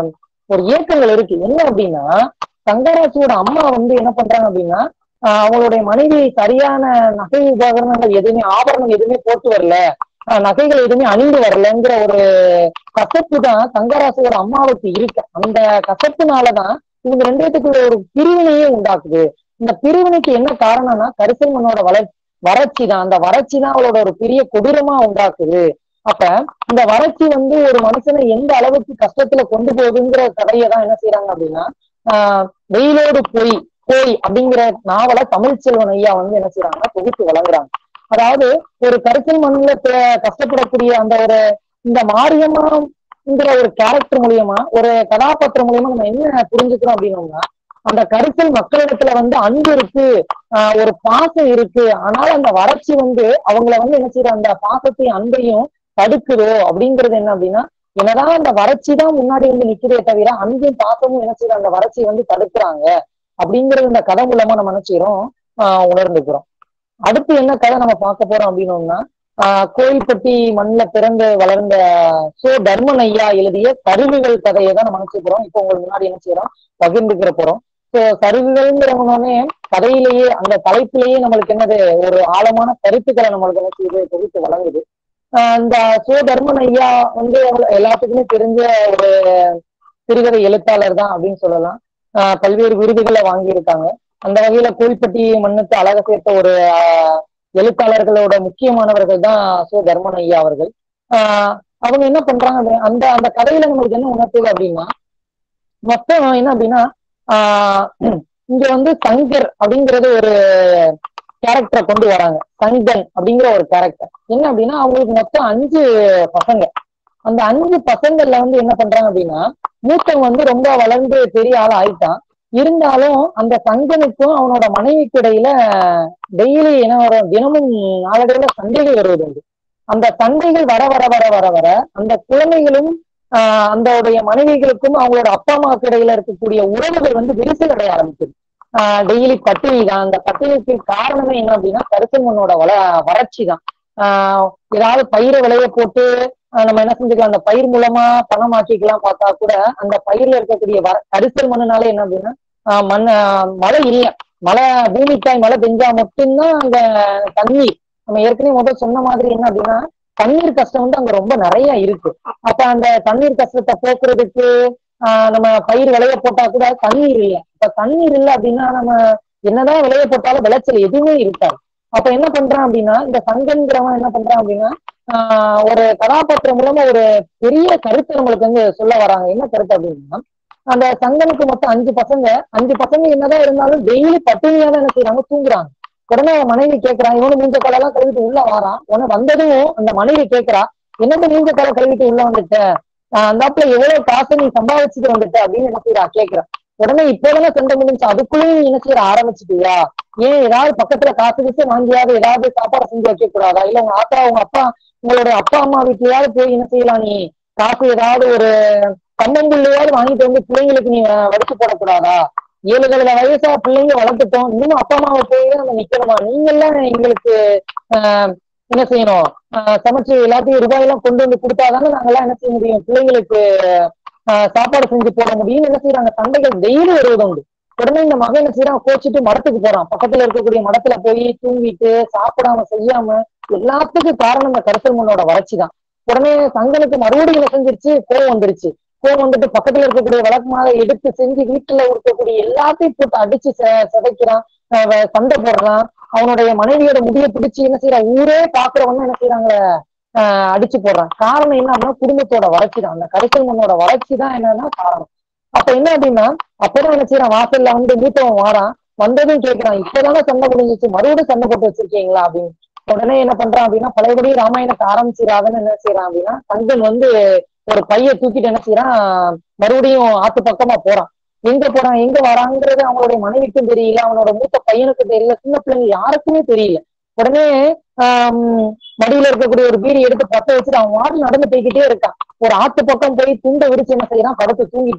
ஒரு இயக்கங்கள் இருக்கு என்ன அப்படின்னா தங்கராசியோட அம்மா வந்து என்ன பண்றாங்க அப்படின்னா ஆஹ் அவங்களுடைய மனைவி சரியான நகை உபகரணங்கள் எதுவுமே ஆபரணம் எதுவுமே போட்டு வரல ஆஹ் நகைகள் எதுவுமே அணிந்து வரலங்கிற ஒரு கசப்பு தான் தங்கராசியோட அம்மாவுக்கு இருக்கு அந்த கசப்புனாலதான் இவங்க ரெண்டு பேத்துக்குள்ள ஒரு பிரிவினையே உண்டாக்குது இந்த பிரிவினைக்கு என்ன காரணம்னா கரிசல் மண்ணோட வளர் வறட்சி தான் அந்த வறட்சி தான் அவளோட ஒரு பெரிய கொடூரமா உண்டாக்குது அப்ப இந்த வறட்சி வந்து ஒரு மனுஷனை எந்த அளவுக்கு கஷ்டத்துல கொண்டு போகுதுங்கிற கதையை தான் என்ன செய்யறாங்க அப்படின்னா ஆஹ் வெயிலோடு போய் போய் அப்படிங்கிற நாவலை தமிழ்ச்செல்வன் ஐயா வந்து என்ன செய்யறாங்கன்னா தொகுத்து வழங்குறாங்க அதாவது ஒரு கரிசல் மண்ணுல ப- கஷ்டப்படக்கூடிய அந்த ஒரு இந்த மாரியம்மாங்கிற ஒரு கேரக்டர் மூலியமா ஒரு கதாபாத்திரம் மூலியமா நம்ம என்ன புரிஞ்சுக்கிறோம் அப்படின்னோம்னா அந்த கரிசல் மக்களிடத்துல வந்து அன்பு இருக்கு ஆஹ் ஒரு பாசம் இருக்கு ஆனால் அந்த வறட்சி வந்து அவங்கள வந்து என்ன செய்யற அந்த பாசத்தையும் அன்பையும் தடுக்குதோ அப்படிங்கிறது என்ன அப்படின்னா என்னதான் அந்த வறட்சி தான் முன்னாடி வந்து நிக்கிறதே தவிர அன்பும் பாசமும் என்ன செய்யற அந்த வறட்சியை வந்து தடுக்கிறாங்க அப்படிங்கிறது இந்த கதை மூலமா நம்ம நினைச்சிரும் ஆஹ் உணர்ந்துக்கிறோம் அடுத்து என்ன கதை நம்ம பார்க்க போறோம் அப்படின்னோம்னா ஆஹ் கோயில்பட்டி மண்ணுல பிறந்து வளர்ந்த சோ தர்மன் ஐயா எழுதிய கருவிகள் கதையை தான் நம்ம நினைச்சுக்கிறோம் இப்போ உங்களுக்கு முன்னாடி என்ன செய்யறோம் பகிர்ந்துக்கிற போறோம் ஸோ கருவிகள்ங்கிறவனே கதையிலேயே அந்த தலைப்பிலேயே நம்மளுக்கு என்னது ஒரு ஆழமான கருத்துக்களை நம்மளுக்கு என்ன செய்யுது தொகுத்து வழங்குது ஆஹ் இந்த சோ தர்மன் ஐயா வந்து எவ்வளவு- எல்லாத்துக்குமே தெரிஞ்ச ஒரு சிறுகதை எழுத்தாளர் தான் அப்படின்னு சொல்லலாம் ஆஹ் பல்வேறு விருதுகளை வாங்கியிருக்காங்க அந்த வகையில கோயில்பட்டி மண்ணுக்கு அழக சேர்த்த ஒரு ஆஹ் எழுத்தாளர்களோட முக்கியமானவர்கள் தான் சோ தர்மன் ஐயா அவர்கள் ஆஹ் அவங்க என்ன பண்றாங்க அப்படி- அந்த அந்த கதையில நம்மளுக்கு என்ன உணர்த்துது அப்படின்னா மொத்தம் என்ன அப்படின்னா ஆஹ் இங்க வந்து சங்கர் அப்படிங்கிறது ஒரு கேரக்டரை கொண்டு வராங்க சங்கன் அப்படிங்கிற ஒரு கேரக்டர் என்ன அப்படின்னா அவங்களுக்கு மொத்தம் அஞ்சு பசங்க அந்த அஞ்சு பசங்கள்ல வந்து என்ன பண்றாங்க அப்படின்னா மூத்தவன் வந்து ரொம்ப வளர்ந்து பெரிய ஆள் ஆயிட்டான் இருந்தாலும் அந்த சங்கனுக்கும் அவனோட மனைவிக்கு இடையில டெய்லி என்ன வரும் தினமும் நாளடைவுல சண்டைகள் வருவது உண்டு அந்த சண்டைகள் வர வர வர வர வர அந்த குழந்தைகளும் ஆஹ் அந்தோடைய மனைவிகளுக்கும் அவங்களோட அப்பா அம்மாவுக்கு இடையில இருக்கக்கூடிய உறவுகள் வந்து விரிசல் அடைய ஆரம்பிக்குது ஆஹ் டெய்லி பட்டினி தான் அந்த பட்டினிக்கு காரணமே என்ன அப்படின்னா கரிசல் மண்ணோட வள வறட்சி தான் ஆஹ் ஏதாவது பயிரை விளைய போட்டு ஆஹ் நம்ம என்ன செஞ்சுக்கலாம் அந்த பயிர் மூலமா பணம் ஆக்கிக்கலாம் பார்த்தா கூட அந்த பயிர்ல இருக்கக்கூடிய வர கரிசல் மண்ணுனால என்ன அப்படின்னா ஆஹ் மண் ஆஹ் மழை இல்ல மழை பூமிக்காய் மழை பெஞ்சா மட்டும்தான் அந்த தண்ணீர் நம்ம ஏற்கனவே முதல் சொன்ன மாதிரி என்ன அப்படின்னா தண்ணீர் கஷ்டம் வந்து அங்க ரொம்ப நிறைய இருக்கு அப்ப அந்த தண்ணீர் கஷ்டத்தை போக்குறதுக்கு ஆஹ் நம்ம பயிர் விளைய போட்டா கூட தண்ணீர் இல்லை இப்ப தண்ணீர் இல்லை அப்படின்னா நம்ம என்னதான் விளைய போட்டாலும் விளைச்சல் எதுவுமே இருக்காது அப்ப என்ன பண்றான் அப்படின்னா இந்த சங்கங்கிறவன் என்ன பண்றான் அப்படின்னா ஆஹ் ஒரு கதாபாத்திரம் மூலமா ஒரு பெரிய கருத்து நம்மளுக்கு வந்து சொல்ல வராங்க என்ன கருத்து அப்படின்னா அந்த சங்கனுக்கு மொத்தம் அஞ்சு பசங்க அஞ்சு பசங்க என்னதான் இருந்தாலும் டெய்லி பட்டினியா தான் என்ன செய்யறாங்க தூங்குறாங்க உடனே அவன் மனைவி கேட்கறான் இவனு மூஞ்ச காலெல்லாம் கழுவிட்டு உள்ள வாரான் உடனே வந்ததும் அந்த மனைவி கேட்கறா என்னது மூஞ்ச காலை கழுவிட்டு உள்ள வந்துட்ட ஆஹ் அந்தாப்புல எவ்வளவு காசு நீ சம்பாதிச்சுட்டு வந்துட்ட அப்படின்னு என்ன செய்யறா கேட்கிறா உடனே இப்போதானே சண்டை முடிஞ்சு அதுக்குள்ளேயும் நீ என்ன செய்யற ஆரம்பிச்சுட்டியா ஏன் ஏதாவது பக்கத்துல காசு கிசு வாங்கியாவது ஏதாவது சாப்பாடு செஞ்சு வைக்க கூடாதா இல்ல உங்க ஆத்தா உங்க அப்பா உங்களோட அப்பா அம்மா வீட்லயாவது போய் என்ன செய்யலாம் நீ காசு ஏதாவது ஒரு கண்ணம்புள்ளையாவது வாங்கிட்டு வந்து பிள்ளைங்களுக்கு நீ அஹ், வடிச்சு போடக்கூடாதா ஏழு கழுத வயசா பிள்ளைங்க வளர்த்துட்டோம் இன்னும் அப்பா அம்மாவை போய் தான் நம்ம நிக்கணுமா நீங்க எல்லாம் எங்களுக்கு ஆஹ், என்ன செய்யணும் ஆஹ், சமைச்சு எல்லாத்தையும் ரூபாய் எல்லாம் கொண்டு வந்து கொடுத்தாதானே நாங்கெல்லாம் என்ன செய்ய முடியும் பிள்ளைங்களுக்கு ஆஹ், சாப்பாடு செஞ்சு போட முடியும் என்ன செய்யறாங்க சண்டைகள் டெய்லி வருவது உண்டு உடனே இந்த மகன் என்ன செய்யறான் கோச்சிட்டு மடத்துக்கு போறான் பக்கத்துல இருக்கக்கூடிய மடத்துல போய் தூங்கிட்டு சாப்பிடாம செய்யாம எல்லாத்துக்கும் காரணம் இந்த கரிசல் மண்ணோட வறட்சி தான் உடனே சங்கனுக்கு மறுபடியும் என்ன செஞ்சிருச்சு கோவம் வந்துருச்சு கோவம் வந்துட்டு பக்கத்துல இருக்கக்கூடிய விளக்குமாக எடுத்து செஞ்சு வீட்டுல இருக்கக்கூடிய எல்லாத்தையும் போட்டு அடிச்சு செ- சிதைக்கிறான் அஹ் வ- சண்டை போடுறான் அவனுடைய மனைவியோட முடியை பிடிச்சு என்ன செய்யறான் ஊரே பாக்குறவங்க என்ன செய்யறாங்க ஆஹ் அடிச்சு போடுறான் காரணம் என்ன அப்படின்னா குடும்பத்தோட வறட்சி தான் அந்த கரிசல் மண்ணோட வறட்சி தான் என்னன்னா காரணம் அப்ப என்ன அப்படின்னா அப்பதான் என்ன செய்யறான் வாசல்ல வந்து மூத்தவன் வாரான் வந்ததும் கேட்கிறான் இப்பதானே சண்டை முடிஞ்சிச்சு மறுபடியும் சண்டை போட்டு வச்சிருக்கீங்களா அப்படின்னு உடனே என்ன பண்றான் அப்படின்னா பழையபடி ராமாயணத்தை ஆரம்பிச்சிடாதுன்னு என்ன செய்யறான் அப்படின்னா கந்தன் வந்து ஒரு பைய தூக்கிட்டு என்ன செய்யறான் மறுபடியும் ஆத்து பக்கமா போறான் எங்க போறான் எங்க வராங்கிறது அவனுடைய மனைவிக்கும் தெரியல அவனோட மூத்த பையனுக்கும் தெரியல சின்ன பிள்ளைங்க யாருக்குமே தெரியல உடனே ஆஹ் மடியில இருக்கக்கூடிய ஒரு பீடி எடுத்து பத்த வச்சுட்டு அவன் வாடி நடந்து போய்கிட்டே இருக்கான் ஒரு ஆத்து பக்கம் போய் துண்டை விரிச்சு என்ன செய்யறான் படுத்து தூங்கிட்டான்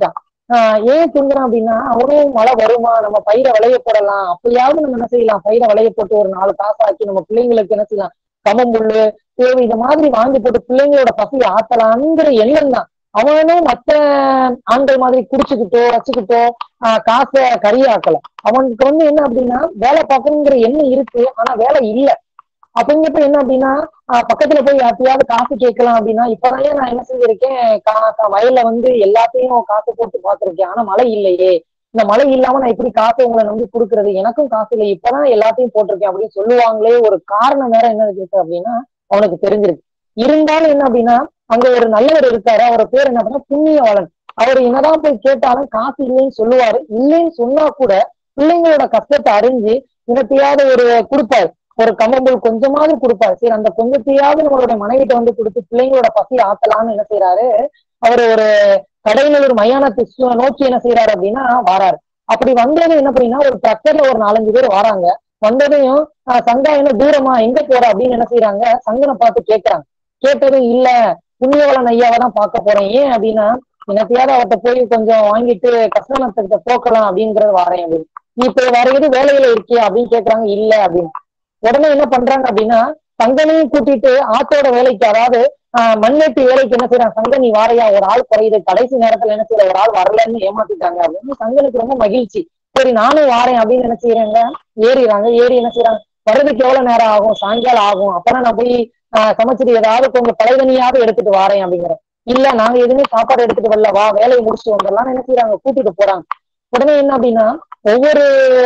ஆஹ் ஏன் தூங்குறான் அப்படின்னா அவனும் மழை வருமா நம்ம பயிரை விளைய போடலாம் அப்பயாவது நம்ம என்ன செய்யலாம் பயிரை விளைய போட்டு ஒரு நாலு காசு ஆக்கி நம்ம பிள்ளைங்களுக்கு என்ன செய்யலாம் கமம்புல்லு தேவை இந்த மாதிரி வாங்கி போட்டு பிள்ளைங்களோட பசியை ஆத்தலாம்ங்கிற எண்ணம் தான் அவனும் மத்த ஆண்கள் மாதிரி குடிச்சுக்கிட்டோ வச்சுக்கிட்டோ ஆஹ் காசை கரியாக்கல அவனுக்கு வந்து என்ன அப்படின்னா வேலை பார்க்கணுங்கிற எண்ணம் இருக்கு ஆனா வேலை இல்லை அப்படிங்கிறப்ப என்ன அப்படின்னா ஆஹ் பக்கத்துல போய் யார்ட்டையாவது காசு கேட்கலாம் அப்படின்னா இப்பதான் நான் என்ன செஞ்சிருக்கேன் கா- கா- வயல்ல வந்து எல்லாத்தையும் காசு போட்டு பார்த்திருக்கேன் ஆனா மழை இல்லையே இந்த மழை இல்லாம நான் எப்படி காசு உங்களை நம்பி கொடுக்கறது எனக்கும் காசு இல்லை இப்பதான் எல்லாத்தையும் போட்டிருக்கேன் அப்படின்னு சொல்லுவாங்களே ஒரு காரணம் வேற என்ன இருக்கு அப்படின்னா அவனுக்கு தெரிஞ்சிருக்கு இருந்தாலும் என்ன அப்படின்னா அங்க ஒரு நல்லவர் இருக்காரு அவர் பேர் என்ன அப்படின்னா புண்ணியவாளன் அவர் என்னதான் போய் கேட்டாலும் காசு இல்லைன்னு சொல்லுவாரு இல்லைன்னு சொன்னா கூட பிள்ளைங்களோட கஷ்டத்தை அறிஞ்சு இனத்தையாவது ஒரு கொடுப்பாரு ஒரு கம்மம்புல் கொஞ்சமாவது கொடுப்பாரு சரி அந்த கொஞ்சத்தையாவது நம்மளுடைய மனைவிட்ட வந்து கொடுத்து பிள்ளைங்களோட பசி ஆத்தலாம்னு என்ன செய்யறாரு அவர் ஒரு கடையில் ஒரு மயானத்தை சு- நோக்கி என்ன செய்யறாரு அப்படின்னா வாராரு அப்படி வந்தது என்ன அப்படின்னா ஒரு ட்ரக்கர்ல ஒரு நாலஞ்சு பேர் வராங்க வந்ததையும் ஆஹ் சங்கா என்ன தூரமா எங்க போற அப்படின்னு என்ன செய்யறாங்க சங்கனை பார்த்து கேட்கறாங்க கேட்டதும் இல்ல புண்ணியவளன் ஐயாவை தான் பார்க்க போறேன் ஏன் அப்படின்னா எனத்தையாவது அவர்கிட்ட போய் கொஞ்சம் வாங்கிட்டு கஷ்டநஷ்டத்தை போக்கலாம் அப்படிங்கறது வாரேன் அப்படின்னு நீ இப்ப வேற எது வேலையில இருக்கியா அப்படின்னு கேக்குறாங்க இல்ல அப்படின்னு உடனே என்ன பண்றாங்க அப்படின்னா சங்கனையும் கூட்டிட்டு ஆத்தோட வேலைக்கு அதாவது ஆஹ் மண்வெட்டி வேலைக்கு என்ன செய்யறாங்க சங்க நீ வாரையா ஒரு ஆள் குறையுது கடைசி நேரத்துல என்ன செய்யற ஒரு ஆள் வரலன்னு ஏமாத்திட்டாங்க அப்படின்னு சங்கனுக்கு ரொம்ப மகிழ்ச்சி சரி நானும் வாரேன் அப்படின்னு என்ன செய்யறாங்க ஏறிறாங்க ஏறி என்ன செய்யறாங்க வர்றதுக்கு எவ்வளவு நேரம் ஆகும் சாயங்காலம் ஆகும் அப்பதான் நான் போய் ஆஹ் சமைச்சிட்டு ஏதாவது கொஞ்சம் பழையதனியாவது எடுத்துட்டு வாரேன் அப்படிங்கிறேன் இல்ல நாங்க எதுவுமே சாப்பாடு எடுத்துட்டு வரல வா வேலையை முடிச்சுட்டு வந்துடலாம் என்ன செய்யறாங்க கூட்டிட்டு போறாங்க உடனே என்ன அப்படின்னா ஒவ்வொரு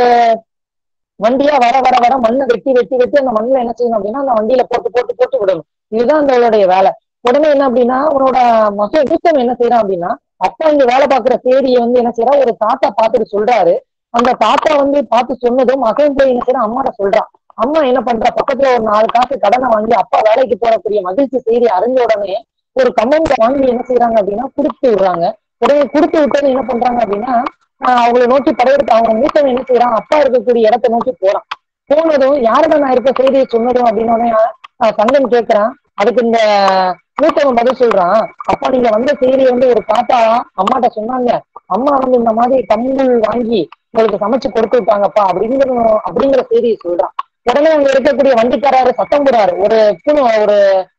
வண்டியா வர வர வர மண்ணை வெட்டி வெட்டி வெட்டி அந்த மண்ணில் என்ன செய்யணும் அப்படின்னா அந்த வண்டியில போட்டு போட்டு போட்டு விடணும் இதுதான் அவளுடைய வேலை உடனே என்ன அப்படின்னா அவனோட மக வீக்கம் என்ன செய்யறான் அப்படின்னா அப்பா இங்க வேலை பார்க்குற சேரியை வந்து என்ன செய்யறா ஒரு தாத்தா பார்த்துட்டு சொல்றாரு அந்த தாத்தா வந்து பார்த்து சொன்னதும் மகன் போய் என்ன செய்யறான் அம்மாட்ட சொல்றான் அம்மா என்ன பண்றா பக்கத்துல ஒரு நாலு காசு கடனை வாங்கி அப்பா வேலைக்கு போறக்கூடிய மகிழ்ச்சி செய்தி அறிஞ்ச உடனே ஒரு கம்மங்க வாங்கி என்ன செய்யறாங்க அப்படின்னா கொடுத்து விடுறாங்க உடனே கொடுத்து விட்டது என்ன பண்றாங்க அப்படின்னா ஆஹ் அவங்களை நோக்கி படையெடுத்து அவங்க மூத்தவன் என்ன செய்யறான் அப்பா இருக்கக்கூடிய இடத்தை நோக்கி போறான் போனதும் யாருடன் நான் இருக்க செய்தியை சொன்னதும் அப்படின்னு சங்கம் கேட்கிறான் அதுக்கு இந்த மூத்தவன் பதில் சொல்றான் அப்பா நீங்க வந்த செய்தியை வந்து ஒரு தாத்தா அம்மாட்ட சொன்னாங்க அம்மா வந்து இந்த மாதிரி கம்புள் வாங்கி உங்களுக்கு சமைச்சு கொடுத்து விட்டாங்கப்பா அப்படிங்கிற அப்படிங்கிற செய்தியை சொல்றான் உடனே அங்க இருக்கக்கூடிய வண்டிக்காரரு சத்தம் போடுறாரு ஒரு புணு ஒரு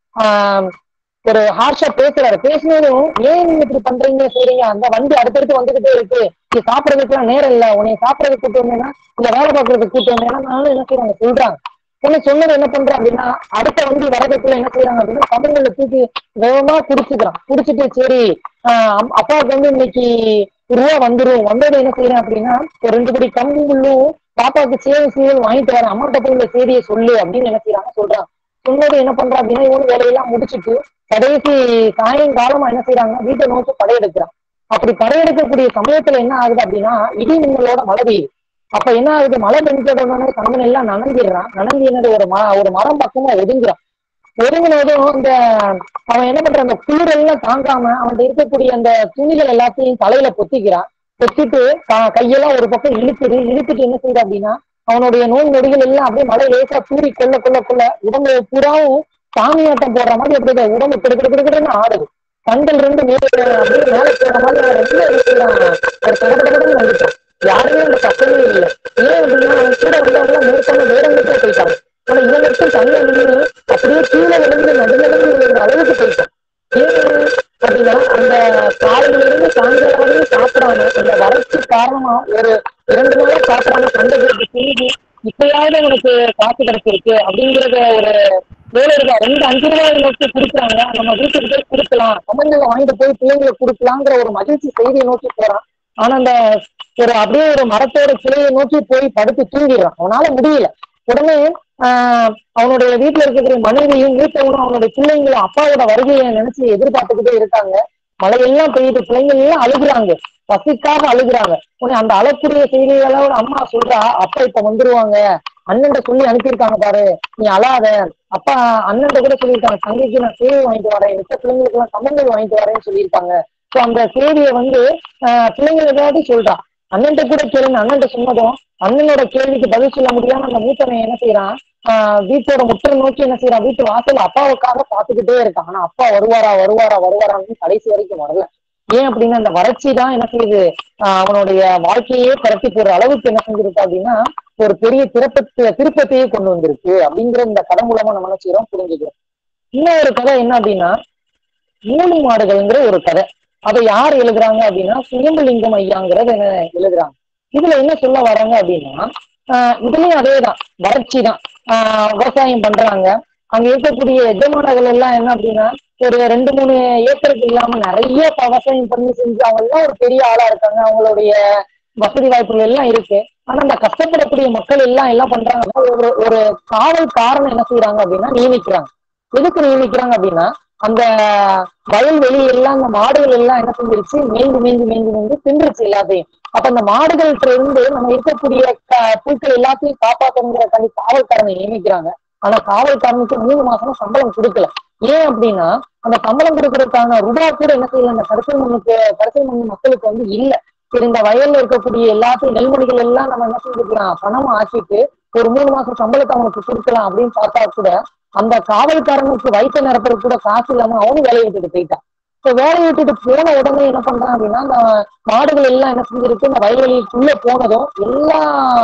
ஆஹ் ஒரு ஹார்ஷா பேசுறாரு பேசினதும் ஏன் நீங்க இப்படி பண்றீங்க செய்றீங்க அந்த வண்டி அடுத்தடுத்து வந்துகிட்டே இருக்கு நீ சாப்பிடறதுக்குலாம் நேரம் இல்ல உன்னை சாப்பிடறதுக்கு கூட்டு வந்தேன்னா இல்ல வேலை பார்க்கறதுக்கு கூட்டு வந்தேன்னா நானும் என்ன செய்யறாங்க சொல்றாங்க என்ன சொன்னது என்ன பண்றேன் அப்படின்னா அடுத்த வண்டி வரதுக்குள்ள என்ன செய்யறாங்க அப்படின்னா கம்பெனில தூக்கி வேகமா குடிச்சுக்கிறான் குடிச்சிட்டு சரி ஆஹ் அம்- அப்பாவுக்கு வந்து இன்னைக்கு ரூபா வந்துரும் வந்தது என்ன செய்யறேன் அப்படின்னா ஒரு ரெண்டு படி கம்பு முள்ளும் பாப்பாவுக்கு சேவை சீவல் வாங்கிட்டு வரேன் அம்மாட்ட போய் இந்த செய்தியை சொல்லு அப்படின்னு என்ன செய்யறாங்க சொல்றாங்க சொன்னது என்ன பண்றான் அப்படின்னா இவனு வேலையெல்லாம் முடிச்சிட்டு கடைசி சாயங்காலமா என்ன செய்யறாங்க வீட்டை நோக்கி படையெடுக்கிறான் அப்படி படையெடுக்கக்கூடிய சமயத்துல என்ன ஆகுது அப்படின்னா இடி மின்னலோட மழை பெய்யுது அப்ப என்ன ஆகுது மழை பெஞ்சோடனே கண்ணன் எல்லாம் நனைஞ்சிடுறான் நனைஞ்சு என்னது ஒரு ம ஒரு மரம் பக்கமா ஒதுங்குறான் ஒதுங்கினதும் இந்த அவன் என்ன பண்றான் அந்த குளிர் எல்லாம் தாங்காம அவன்கிட்ட இருக்கக்கூடிய அந்த துணிகள் எல்லாத்தையும் தலையில பொத்திக்கிறான் பொத்திட்டு க- கையெல்லாம் ஒரு பக்கம் இழுத்துது இழுத்துட்டு என்ன செய்யுது அப்படின்னா அவனுடைய நோய் நொடிகள் எல்லாம் அப்படியே மழை லேசா தூரி கொள்ள கொள்ள கொள்ள உடம்பு பூராவும் சாமியாட்டம் போடுற மாதிரி அப்படியே உடம்பு கிடு கிடு கிடுன்னு ஆடுது கண்கள் ரெண்டு மேலே அப்படியே மேலே போற மாதிரி அவன் ரொம்ப என்ன செய்றான்? ஒரு தடபடன்னு வந்துட்டான் யாருமே அந்த பக்கமே இல்லை ஏன் அப்படின்னா அவன் கூட வந்தவங்க மேற்கொண்டு வேற எங்கிட்ட போயிட்டாங்க ஆனா இவன் மட்டும் தனியா நின்று அப்படியே கீழே விழுந்து நடுநடுங்கு விழுந்த அளவுக்கு போயிட்டான் ஏன் அப்படின்னா அந்த காலையில இருந்து சாயங்காலம் வரையும் சாப்பிடாம அந்த வறட்சி காரணமா ஒரு இரண்டு நாளா சாப்பிடாம சண்டை போட்டு செஞ்சு இப்பயாவது உனக்கு காசு கிடைச்சிருக்கு அப்படிங்கறத ஒரு வேலை இருக்கா ரெண்டு அஞ்சு ரூபாய் நோக்கி கொடுக்குறாங்க நம்ம வீட்டுக்கு போய் கொடுக்கலாம் சம்பந்தங்களை வாங்கிட்டு போய் பிள்ளைங்களுக்கு கொடுக்கலாங்கிற ஒரு மகிழ்ச்சி செய்தியை நோக்கி போறான் ஆனா அந்த ஒரு அப்படியே ஒரு மரத்தோட கிளையை நோக்கி போய் படுத்து தூங்கிடுறான் அவனால முடியல உடனே ஆஹ் அவனுடைய வீட்டுல இருக்கக்கூடிய மனைவியும் மூத்தவனும் அவனுடைய பிள்ளைங்களும் அப்பாவோட வருகையை நினைச்சு எதிர்பார்த்துக்கிட்டே இருக்காங்க மழையெல்லாம் பெய்யுது பிள்ளைங்க எல்லாம் அழுகுறாங்க பசிக்காக அழுகுறாங்க உடனே அந்த அழக்கூடிய செய்திகளோட அம்மா சொல்றா அப்பா இப்ப வந்துருவாங்க அண்ணன்ட்ட சொல்லி அனுப்பியிருக்காங்க பாரு நீ அழாத அப்பா அண்ணன்ட்ட கூட சொல்லியிருக்காங்க தங்கைக்கு நான் சேவை வாங்கிட்டு வரேன் மித்த பிள்ளைங்களுக்கு எல்லாம் சம்பந்தம் வாங்கிட்டு வரேன்னு சொல்லியிருக்காங்க ஸோ அந்த செய்தியை வந்து ஆஹ் பிள்ளைங்க ஏதாவது சொல்றா அண்ணன்ட்ட கூட கேளுங்க அண்ணன்ட்ட சொன்னதும் அண்ணனோட கேள்விக்கு பதில் சொல்ல முடியாம அந்த மூத்தவன் என்ன செய்யறான் ஆஹ் வீட்டோட முற்றை நோக்கி என்ன செய்யறான் வீட்டு வாசல் அப்பாவுக்காக பார்த்துக்கிட்டே இருக்கான் ஆனா அப்பா வருவாரா வருவாரா வருவாரான்னு கடைசி வரைக்கும் வரல ஏன் அப்படின்னா அந்த வறட்சி தான் என்ன செய்யுது ஆஹ் அவனுடைய வாழ்க்கையே பரட்டி போற அளவுக்கு என்ன செஞ்சிருக்கு அப்படின்னா ஒரு பெரிய திருப்பத்தை திருப்பத்தையே கொண்டு வந்திருக்கு அப்படிங்கிற இந்த கதை மூலமா நம்ம என்ன செய்யறோம் புரிஞ்சுக்கிறோம் இன்னொரு கதை என்ன அப்படின்னா மூணு மாடுகள்ங்கிற ஒரு கதை அதை யார் எழுதுறாங்க அப்படின்னா சுயம்புலிங்கம் ஐயாங்கிறத என்ன எழுதுறாங்க இதுல என்ன சொல்ல வராங்க அப்படின்னா ஆஹ் இதுலயும் அதேதான் வறட்சி தான் ஆஹ் விவசாயம் பண்றாங்க அங்க இருக்கக்கூடிய எஜமானர்கள் எல்லாம் என்ன அப்படின்னா ஒரு ரெண்டு மூணு ஏக்கருக்கு இல்லாம நிறைய விவசாயம் பண்ணி செஞ்சு அவங்க எல்லாம் ஒரு பெரிய ஆளா இருக்காங்க அவங்களுடைய வசதி வாய்ப்புகள் எல்லாம் இருக்கு ஆனா அந்த கஷ்டப்படக்கூடிய மக்கள் எல்லாம் என்ன பண்றாங்கன்னா ஒரு ஒரு காவல் காரணம் என்ன செய்யறாங்க அப்படின்னா நியமிக்கிறாங்க எதுக்கு நியமிக்கிறாங்க அப்படின்னா அந்த வயல்வெளி எல்லாம் அந்த மாடுகள் எல்லாம் என்ன செஞ்சிருச்சு மேய்ந்து மேய்ந்து மேய்ந்து மேய்ந்து தின்றுச்சு எல்லாத்தையும் அப்ப அந்த மாடுகள்கிட்ட இருந்து நம்ம இருக்கக்கூடிய க- புற்கள் எல்லாத்தையும் காப்பாத்தணுங்கிற கண்டி காவல்காரனை நியமிக்கிறாங்க ஆனா காவல்காரனுக்கு மூணு மாசமா சம்பளம் கொடுக்கல ஏன் அப்படின்னா அந்த சம்பளம் கொடுக்கறதுக்கான ரூபா கூட என்ன செய்யல அந்த கரிசல் மண்ணுக்கு கரிசல் மண் மக்களுக்கு வந்து இல்ல சரி இந்த வயல்ல இருக்கக்கூடிய எல்லாத்தையும் நெல்மணிகள் எல்லாம் நம்ம என்ன செஞ்சுக்கலாம் பணம் ஆக்கிட்டு ஒரு மூணு மாசம் சம்பளத்தை அவனுக்கு கொடுக்கலாம் அப்படின்னு பார்த்தா கூட அந்த காவல்காரனுக்கு வயிற்று நிரப்புறது கூட காசு இல்லாம அவனும் வேலையை விட்டுட்டு போயிட்டான் இப்ப வேலையை விட்டுட்டு போன உடனே என்ன பண்றான் அப்படின்னா அந்த மாடுகள் எல்லாம் என்ன செஞ்சிருக்கு இந்த வயல்வெளிக்குள்ள போனதும் எல்லா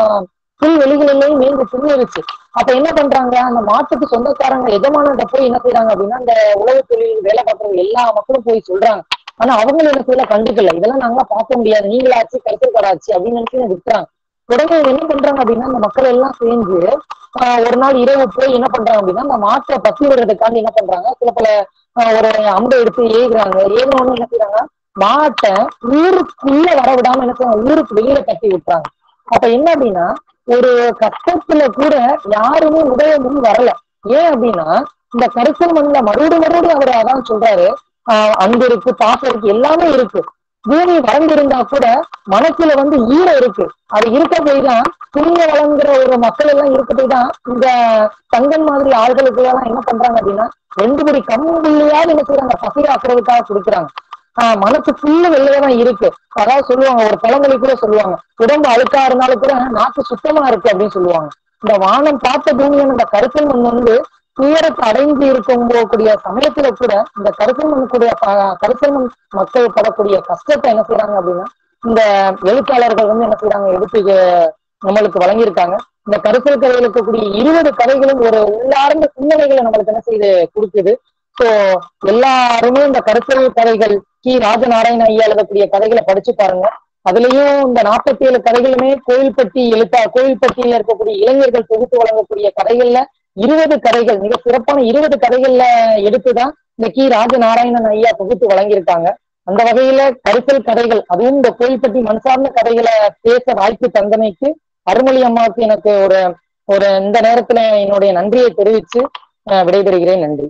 புல் வெளிகளிலையும் மேய்ந்து தின்னுருச்சு அப்ப என்ன பண்றாங்க அந்த மாட்டுக்கு சொந்தக்காரங்க எஜமானர்கிட்ட போய் என்ன செய்யறாங்க அப்படின்னா அந்த உழவு தொழில் வேலை பார்க்கறவங்க எல்லா மக்களும் போய் சொல்றாங்க ஆனா அவங்க என்ன செய்யல கண்டுக்கல இதெல்லாம் நாங்களா பார்க்க முடியாது நீங்களாச்சு கருத்து கராச்சு அப்படின்னு நினைச்சு விட்டுறாங்க உடனே என்ன பண்றாங்க அப்படின்னா அந்த மக்கள் எல்லாம் சேர்ந்து ஆஹ் ஒரு நாள் இரவு போய் என்ன பண்றாங்க அப்படின்னா அந்த மாட்டை பத்தி விடுறதுக்காண்டி என்ன பண்றாங்க சில பல ஆஹ் ஒரு அம்பை எடுத்து ஏகுறாங்க ஏகினோன்னு என்ன செய்யறாங்க மாட்டை ஊருக்குள்ள வர விடாம என்ன செய்யறாங்க ஊருக்கு வெளியில கட்டி விட்டுறாங்க அப்ப என்ன அப்படின்னா ஒரு கஷ்டத்துல கூட யாருமே உதவ முன் வரல ஏன் அப்படின்னா இந்த கரிசல் மண்ணுல மறுபடியும் மறுபடியும் அவர் அதான் சொல்றாரு ஆஹ் அன்பு இருக்கு பாசம் இருக்கு எல்லாமே இருக்கு பூமி வறண்டு இருந்தா கூட மனசுல வந்து ஈரம் இருக்கு அது இருக்க போய் தான் புண்ணிய வளங்குற ஒரு மக்கள் எல்லாம் இருக்க போய் தான் இந்த தங்கன் மாதிரி ஆள்களுக்கு எல்லாம் என்ன பண்றாங்க அப்படின்னா ரெண்டு படி கம்புள்ளையாவது என்ன செய்யறாங்க பசிய ஆக்குறதுக்காக கொடுக்குறாங்க ஆஹ் மனசு ஃபுல்லு வெளியே தான் இருக்கு அதாவது சொல்லுவாங்க ஒரு பழமொழி கூட சொல்லுவாங்க உடம்பு அழுக்கா இருந்தாலும் கூட நாக்கு சுத்தமா இருக்கு அப்படின்னு சொல்லுவாங்க இந்த வானம் பார்த்த பூமியான இந்த கருத்தல் மண் வந்து துயரத்தை அடைந்து இருக்கும் போகக்கூடிய சமயத்துல கூட இந்த கருத்தல் மண் கூடிய ப- கருத்தல் மண் மக்கள் படக்கூடிய கஷ்டத்தை என்ன செய்யறாங்க அப்படின்னா இந்த எழுத்தாளர்கள் வந்து என்ன செய்யறாங்க எடுத்து அஹ், நம்மளுக்கு வழங்கியிருக்காங்க இந்த கருத்தல் கதையில் இருக்கக்கூடிய இருபது கதைகளும் ஒரு உள்ளார்ந்த சிந்தனைகளை நம்மளுக்கு என்ன செய்து கொடுக்குது சோ எல்லாருமே இந்த கருத்தல் கதைகள் கி ராஜநாராயண ஐயா எழுதக்கூடிய கதைகளை படிச்சு பாருங்க அதுலயும் இந்த நாற்பத்தி ஏழு கதைகளுமே கோயில்பட்டி எழுத்தா கோயில்பட்டியில இருக்கக்கூடிய இளைஞர்கள் தொகுத்து வழங்கக்கூடிய கதைகள்ல இருபது கதைகள் மிக சிறப்பான இருபது கதைகள்ல எடுத்துதான் இந்த கி ராஜநாராயணன் ஐயா தொகுத்து வழங்கியிருக்காங்க அந்த வகையில கருத்தல் கதைகள் அதுவும் இந்த கோயில்பட்டி மண் சார்ந்த கதைகளை பேச வாய்ப்பு தந்தமைக்கு அருள்மொழி அம்மாவுக்கு எனக்கு ஒரு ஒரு இந்த நேரத்துல என்னுடைய நன்றியை தெரிவித்து அஹ், விடைபெறுகிறேன் நன்றி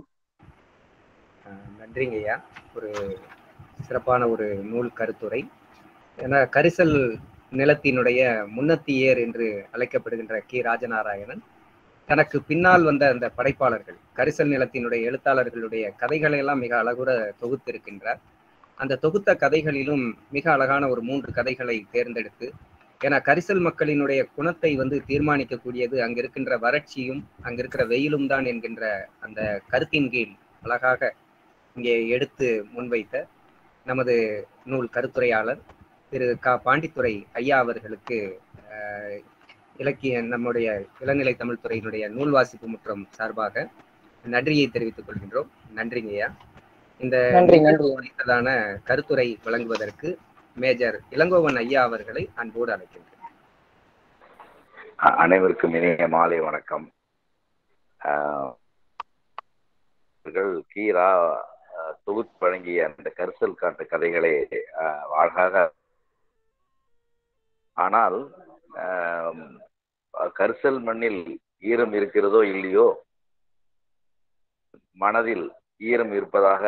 அஹ் நன்றிங்க ஐயா ஒரு சிறப்பான ஒரு நூல் கருத்துரை ஏன்னா கரிசல் நிலத்தினுடைய முன்னத்தியர் என்று அழைக்கப்படுகின்ற கி ராஜநாராயணன் தனக்கு பின்னால் வந்த அந்த படைப்பாளர்கள் கரிசல் நிலத்தினுடைய எழுத்தாளர்களுடைய கதைகளை எல்லாம் மிக அழகுற தொகுத்திருக்கின்றார் அந்த தொகுத்த கதைகளிலும் மிக அழகான ஒரு மூன்று கதைகளை தேர்ந்தெடுத்து ஏன்னா கரிசல் மக்களினுடைய குணத்தை வந்து தீர்மானிக்கக்கூடியது அங்க இருக்கின்ற வறட்சியும் அங்க இருக்கிற வெயிலும் தான் என்கின்ற அந்த கருத்தின் கீழ் அழகாக இங்கே எடுத்து முன்வைத்த நமது நூல் கருத்துரையாளர் திரு க பாண்டித்துறை ஐயா அவர்களுக்கு அஹ், இலக்கிய நம்முடைய இளநிலை தமிழ் துறையினுடைய நூல் வாசிப்பு முற்றம் சார்பாக நன்றியை தெரிவித்துக் கொள்கின்றோம் நன்றிங்க ஐயா இந்த நன்றி நன்றி குறித்ததான கருத்துரை வழங்குவதற்கு மேஜர் இளங்கோவன் ஐயா அவர்களை அன்போடு அழைக்கின்றேன் அ- அனைவருக்கும் இனிய மாலை வணக்கம் ஆஹ் அவர்கள் கீரா ஆஹ் தொகுத்து வழங்கிய அந்த கரிசல் காட்டு கதைகளை ஆஹ் அழகாக ஆனால் ஆம், கரிசல் மண்ணில் ஈரம் இருக்கிறதோ இல்லையோ மனதில் ஈரம் இருப்பதாக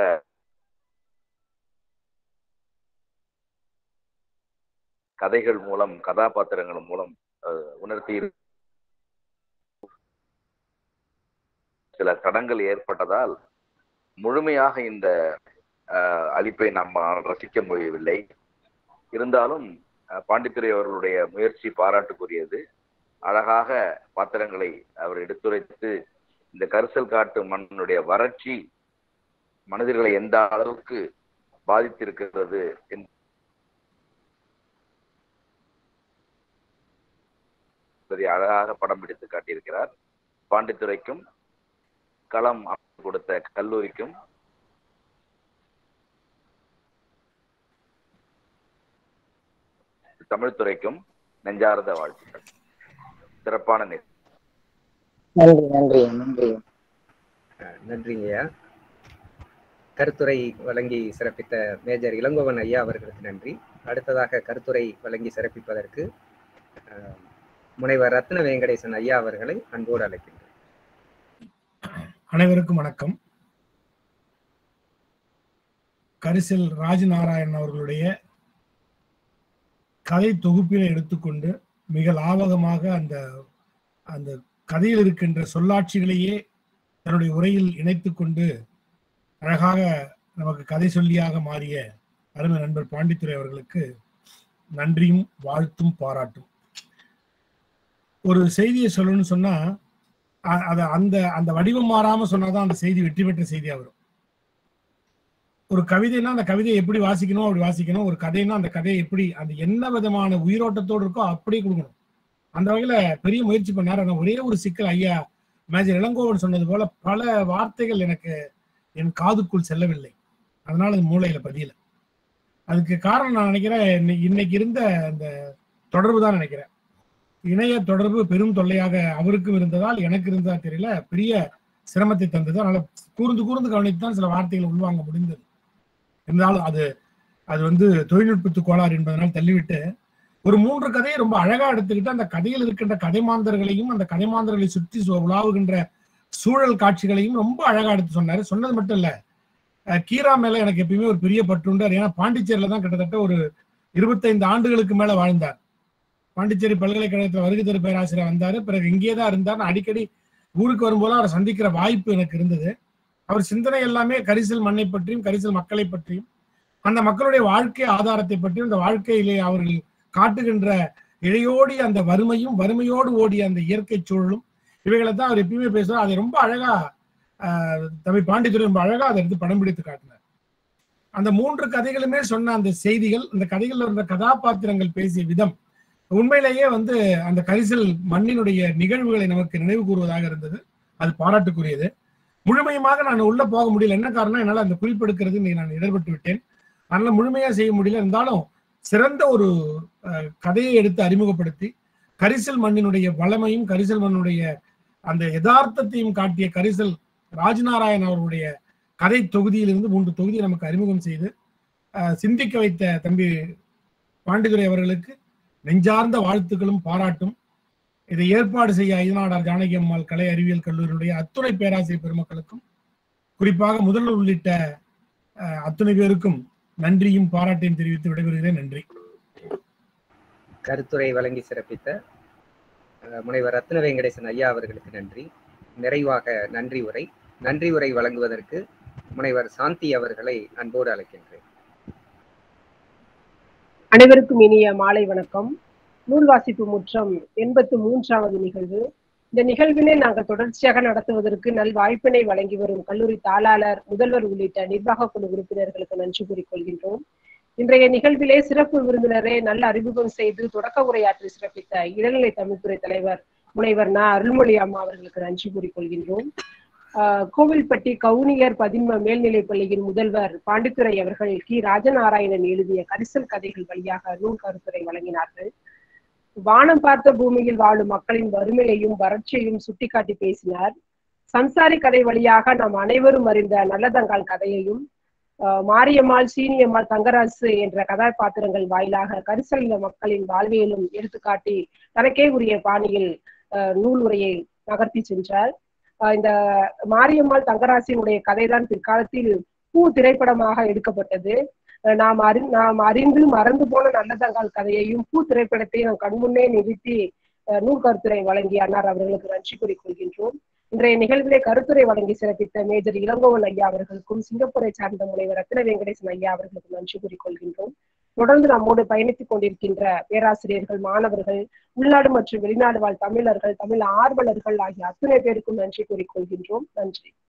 கதைகள் மூலம் கதாபாத்திரங்கள் மூலம் அஹ், உணர்த்தி சில தடங்கள் ஏற்பட்டதால் முழுமையாக இந்த அஹ், அழிப்பை நம்மால் ரசிக்க முடியவில்லை இருந்தாலும் அஹ், பாண்டித்துரை அவர்களுடைய முயற்சி பாராட்டுக்குரியது அழகாக பாத்திரங்களை அவர் எடுத்துரைத்து இந்த கரிசல் காட்டு மண்ணுடைய வறட்சி மனிதர்களை எந்த அளவுக்கு பாதித்திருக்கிறது என்பதை அழகாக படம் பிடித்து காட்டியிருக்கிறார் பாண்டித்துறைக்கும் களம் அமைத்து கொடுத்த கல்லூரிக்கும் தமிழ்துறைக்கும் நெஞ்சார்ந்த வாழ்த்துக்கள் சிறப்பான நிகழ்ச்சி நன்றி நன்றி நன்றி அஹ் நன்றிங்கய்யா கருத்துரை வழங்கி சிறப்பித்த மேஜர் இளங்கோவன் ஐயா அவர்களுக்கு நன்றி அடுத்ததாக கருத்துரை வழங்கி சிறப்பிப்பதற்கு அஹ், முனைவர் ரத்ன வெங்கடேசன் ஐயா அவர்களை அன்போடு அழைக்கின்றேன் அனைவருக்கும் வணக்கம் கரிசல் ராஜநாராயணன் அவர்களுடைய கதை தொகுப்பினை எடுத்துக்கொண்டு மிக லாவகமாக அந்த அந்த கதையில் இருக்கின்ற சொல்லாட்சிகளையே தன்னுடைய உரையில் இணைத்துக் கொண்டு அழகாக நமக்கு கதை சொல்லியாக மாறிய அருமை நண்பர் பாண்டித்துரை அவர்களுக்கு நன்றியும் வாழ்த்தும் பாராட்டும் ஒரு செய்தியை சொல்லணும்னு சொன்னா அ- அத அந்த அந்த வடிவம் மாறாம சொன்னாதான் அந்த செய்தி வெற்றி பெற்ற செய்தியா வரும் ஒரு கவிதைனா அந்த கவிதையை எப்படி வாசிக்கணும் அப்படி வாசிக்கணும் ஒரு கதைனா அந்த கதையை எப்படி அந்த என்ன விதமான உயிரோட்டத்தோடு இருக்கோ அப்படியே கொடுக்கணும் அந்த வகையில பெரிய முயற்சி பண்ணாரு ஆனா ஒரே ஒரு சிக்கல் ஐயா மேஜர் இளங்கோவன் சொன்னது போல பல வார்த்தைகள் எனக்கு என் காதுக்குள் செல்லவில்லை அதனால அது மூளையில பதியல அதுக்கு காரணம் நான் நினைக்கிறேன் இன்னை- இன்னைக்கு இருந்த அந்த தொடர்பு தான் நினைக்கிறேன் இணைய தொடர்பு பெரும் தொல்லையாக அவருக்கும் இருந்ததால் எனக்கு இருந்ததா தெரியல பெரிய சிரமத்தை தந்தது அதனால கூர்ந்து கூர்ந்து கவனித்துதான் சில வார்த்தைகளை உள்வாங்க முடிந்தது இருந்தாலும் அது அது வந்து தொழில்நுட்பத்து கோளாறு என்பதனால் தள்ளிவிட்டு ஒரு மூன்று கதையை ரொம்ப அழகா எடுத்துக்கிட்டு அந்த கதையில் இருக்கின்ற கதைமாந்தர்களையும் அந்த கதைமாந்தர்களை சுற்றி சு- உலாவுகின்ற சூழல் காட்சிகளையும் ரொம்ப அழகா எடுத்து சொன்னாரு சொன்னது மட்டும் இல்ல அஹ் கீரா மேல எனக்கு எப்பயுமே ஒரு பெரிய பற்றுண்டு அது ஏன்னா பாண்டிச்சேரியில தான் கிட்டத்தட்ட ஒரு இருபத்தைந்து ஆண்டுகளுக்கு மேல வாழ்ந்தார் பாண்டிச்சேரி பல்கலைக்கழகத்தில் வருகை தரு பேராசிரியர் வந்தாரு பிறகு இங்கே தான் இருந்தார் நான் அடிக்கடி ஊருக்கு வரும்போது அவரை சந்திக்கிற வாய்ப்பு எனக்கு இருந்தது அவர் சிந்தனை எல்லாமே கரிசல் மண்ணை பற்றியும் கரிசல் மக்களை பற்றியும் அந்த மக்களுடைய வாழ்க்கை ஆதாரத்தை பற்றியும் அந்த வாழ்க்கையிலே அவர்கள் காட்டுகின்ற இழையோடி அந்த வறுமையும் வறுமையோடு ஓடிய அந்த இயற்கை சூழலும் இவைகளை தான் அவர் எப்பயுமே பேசுவார் அதை ரொம்ப அழகா ஆஹ், தம்பி பாண்டித்துறை ரொம்ப அழகா அதை எடுத்து படம் பிடித்து காட்டினார் அந்த மூன்று கதைகளுமே சொன்ன அந்த செய்திகள் அந்த கதைகள்ல இருந்த கதாபாத்திரங்கள் பேசிய விதம் உண்மையிலேயே வந்து அந்த கரிசல் மண்ணினுடைய நிகழ்வுகளை நமக்கு நினைவு கூறுவதாக இருந்தது அது பாராட்டுக்குரியது முழுமையுமாக நான் உள்ள போக முடியல என்ன காரணம் என்னால அந்த குறிப்பெடுக்கிறது இன்னைக்கு நான் இடர்பட்டு விட்டேன் அதனால முழுமையா செய்ய முடியல இருந்தாலும் சிறந்த ஒரு அஹ், கதையை எடுத்து அறிமுகப்படுத்தி கரிசல் மண்ணினுடைய வளமையும் கரிசல் மண்ணுடைய அந்த யதார்த்தத்தையும் காட்டிய கரிசல் ராஜநாராயண் அவர்களுடைய கதை தொகுதியிலிருந்து மூன்று தொகுதியை நமக்கு அறிமுகம் செய்து அஹ், சிந்திக்க வைத்த தம்பி பாண்டிதுரை அவர்களுக்கு நெஞ்சார்ந்த வாழ்த்துக்களும் பாராட்டும் இதை ஏற்பாடு செய்ய ஐதநாடார் ஜானகி அம்மாள் கலை அறிவியல் கல்லூரியினுடைய அத்துணை பேராசிரியர் பெருமக்களுக்கும் குறிப்பாக முதல்வர் உள்ளிட்ட அஹ், அத்துணை பேருக்கும் நன்றியும் பாராட்டையும் தெரிவித்து விடைபெறுகிறேன் நன்றி கருத்துரை வழங்கி சிறப்பித்த அஹ், முனைவர் ரத்ன வெங்கடேசன் ஐயா அவர்களுக்கு நன்றி நிறைவாக நன்றி உரை நன்றி உரை வழங்குவதற்கு முனைவர் சாந்தி அவர்களை அன்போடு அழைக்கின்றேன் அனைவருக்கும் இனிய மாலை வணக்கம் நூல் வாசிப்பு முற்றம் எண்பத்து மூன்றாவது நிகழ்வு இந்த நிகழ்வினை நாங்கள் தொடர்ச்சியாக நடத்துவதற்கு நல் வாய்ப்பினை வழங்கி வரும் கல்லூரி தாளாளர் முதல்வர் உள்ளிட்ட நிர்வாக குழு உறுப்பினர்களுக்கு நன்றி கூறிக்கொள்கின்றோம் இன்றைய நிகழ்விலே சிறப்பு விருந்தினரை நல்ல அறிமுகம் செய்து தொடக்க உரையாற்றி சிறப்பித்த இளநிலை தமிழ்துறை தலைவர் முனைவர் ந அருள்மொழி அம்மா அவர்களுக்கு நன்றி கூறிக்கொள்கின்றோம் ஆஹ் கோவில்பட்டி கவுனியர் பதின்ம மேல்நிலைப் பள்ளியின் முதல்வர் பாண்டித்துரை அவர்கள் கி ராஜநாராயணன் எழுதிய கரிசல் கதைகள் வழியாக நூல் கருத்துரை வழங்கினார்கள் வானம் பார்த்த பூமியில் வாழும் மக்களின் வறுமையையும் வறட்சியையும் சுட்டிக்காட்டி பேசினார் சம்சாரி கதை வழியாக நாம் அனைவரும் அறிந்த நல்லதங்கால் கதையையும் ஆஹ் மாரியம்மாள் சீனியம்மாள் தங்கராசு என்ற கதாபாத்திரங்கள் வாயிலாக கரிசல் இன மக்களின் வாழ்வியலும் எடுத்துக்காட்டி தனக்கே உரிய பாணியில் ஆஹ் நூல் உரையை நகர்த்தி சென்றார் ஆஹ் இந்த மாரியம்மாள் தங்கராசினுடைய கதைதான் பிற்காலத்தில் பூ திரைப்படமாக எடுக்கப்பட்டது அஹ் நாம் அறி நாம் அறிந்து மறந்து போன நல்லதங்கால் கதையையும் பூ திரைப்படத்தையும் நம் கண்முன்னே நிறுத்தி அஹ் நூல் கருத்துரை வழங்கிய அன்னார் அவர்களுக்கு நன்றி கூறிக்கொள்கின்றோம் இன்றைய நிகழ்விலே கருத்துரை வழங்கி சிறப்பித்த மேஜர் இளங்கோவன் ஐயா அவர்களுக்கும் சிங்கப்பூரை சார்ந்த முனைவர் ரத்ன வெங்கடேசன் ஐயா அவர்களுக்கு நன்றி கூறிக்கொள்கின்றோம் தொடர்ந்து நம்மோடு பயணித்துக் கொண்டிருக்கின்ற பேராசிரியர்கள் மாணவர்கள் உள்நாடு மற்றும் வெளிநாடு வாழ் தமிழர்கள் தமிழ் ஆர்வலர்கள் ஆகிய அத்தனை பேருக்கும் நன்றி கூறிக்கொள்கின்றோம் நன்றி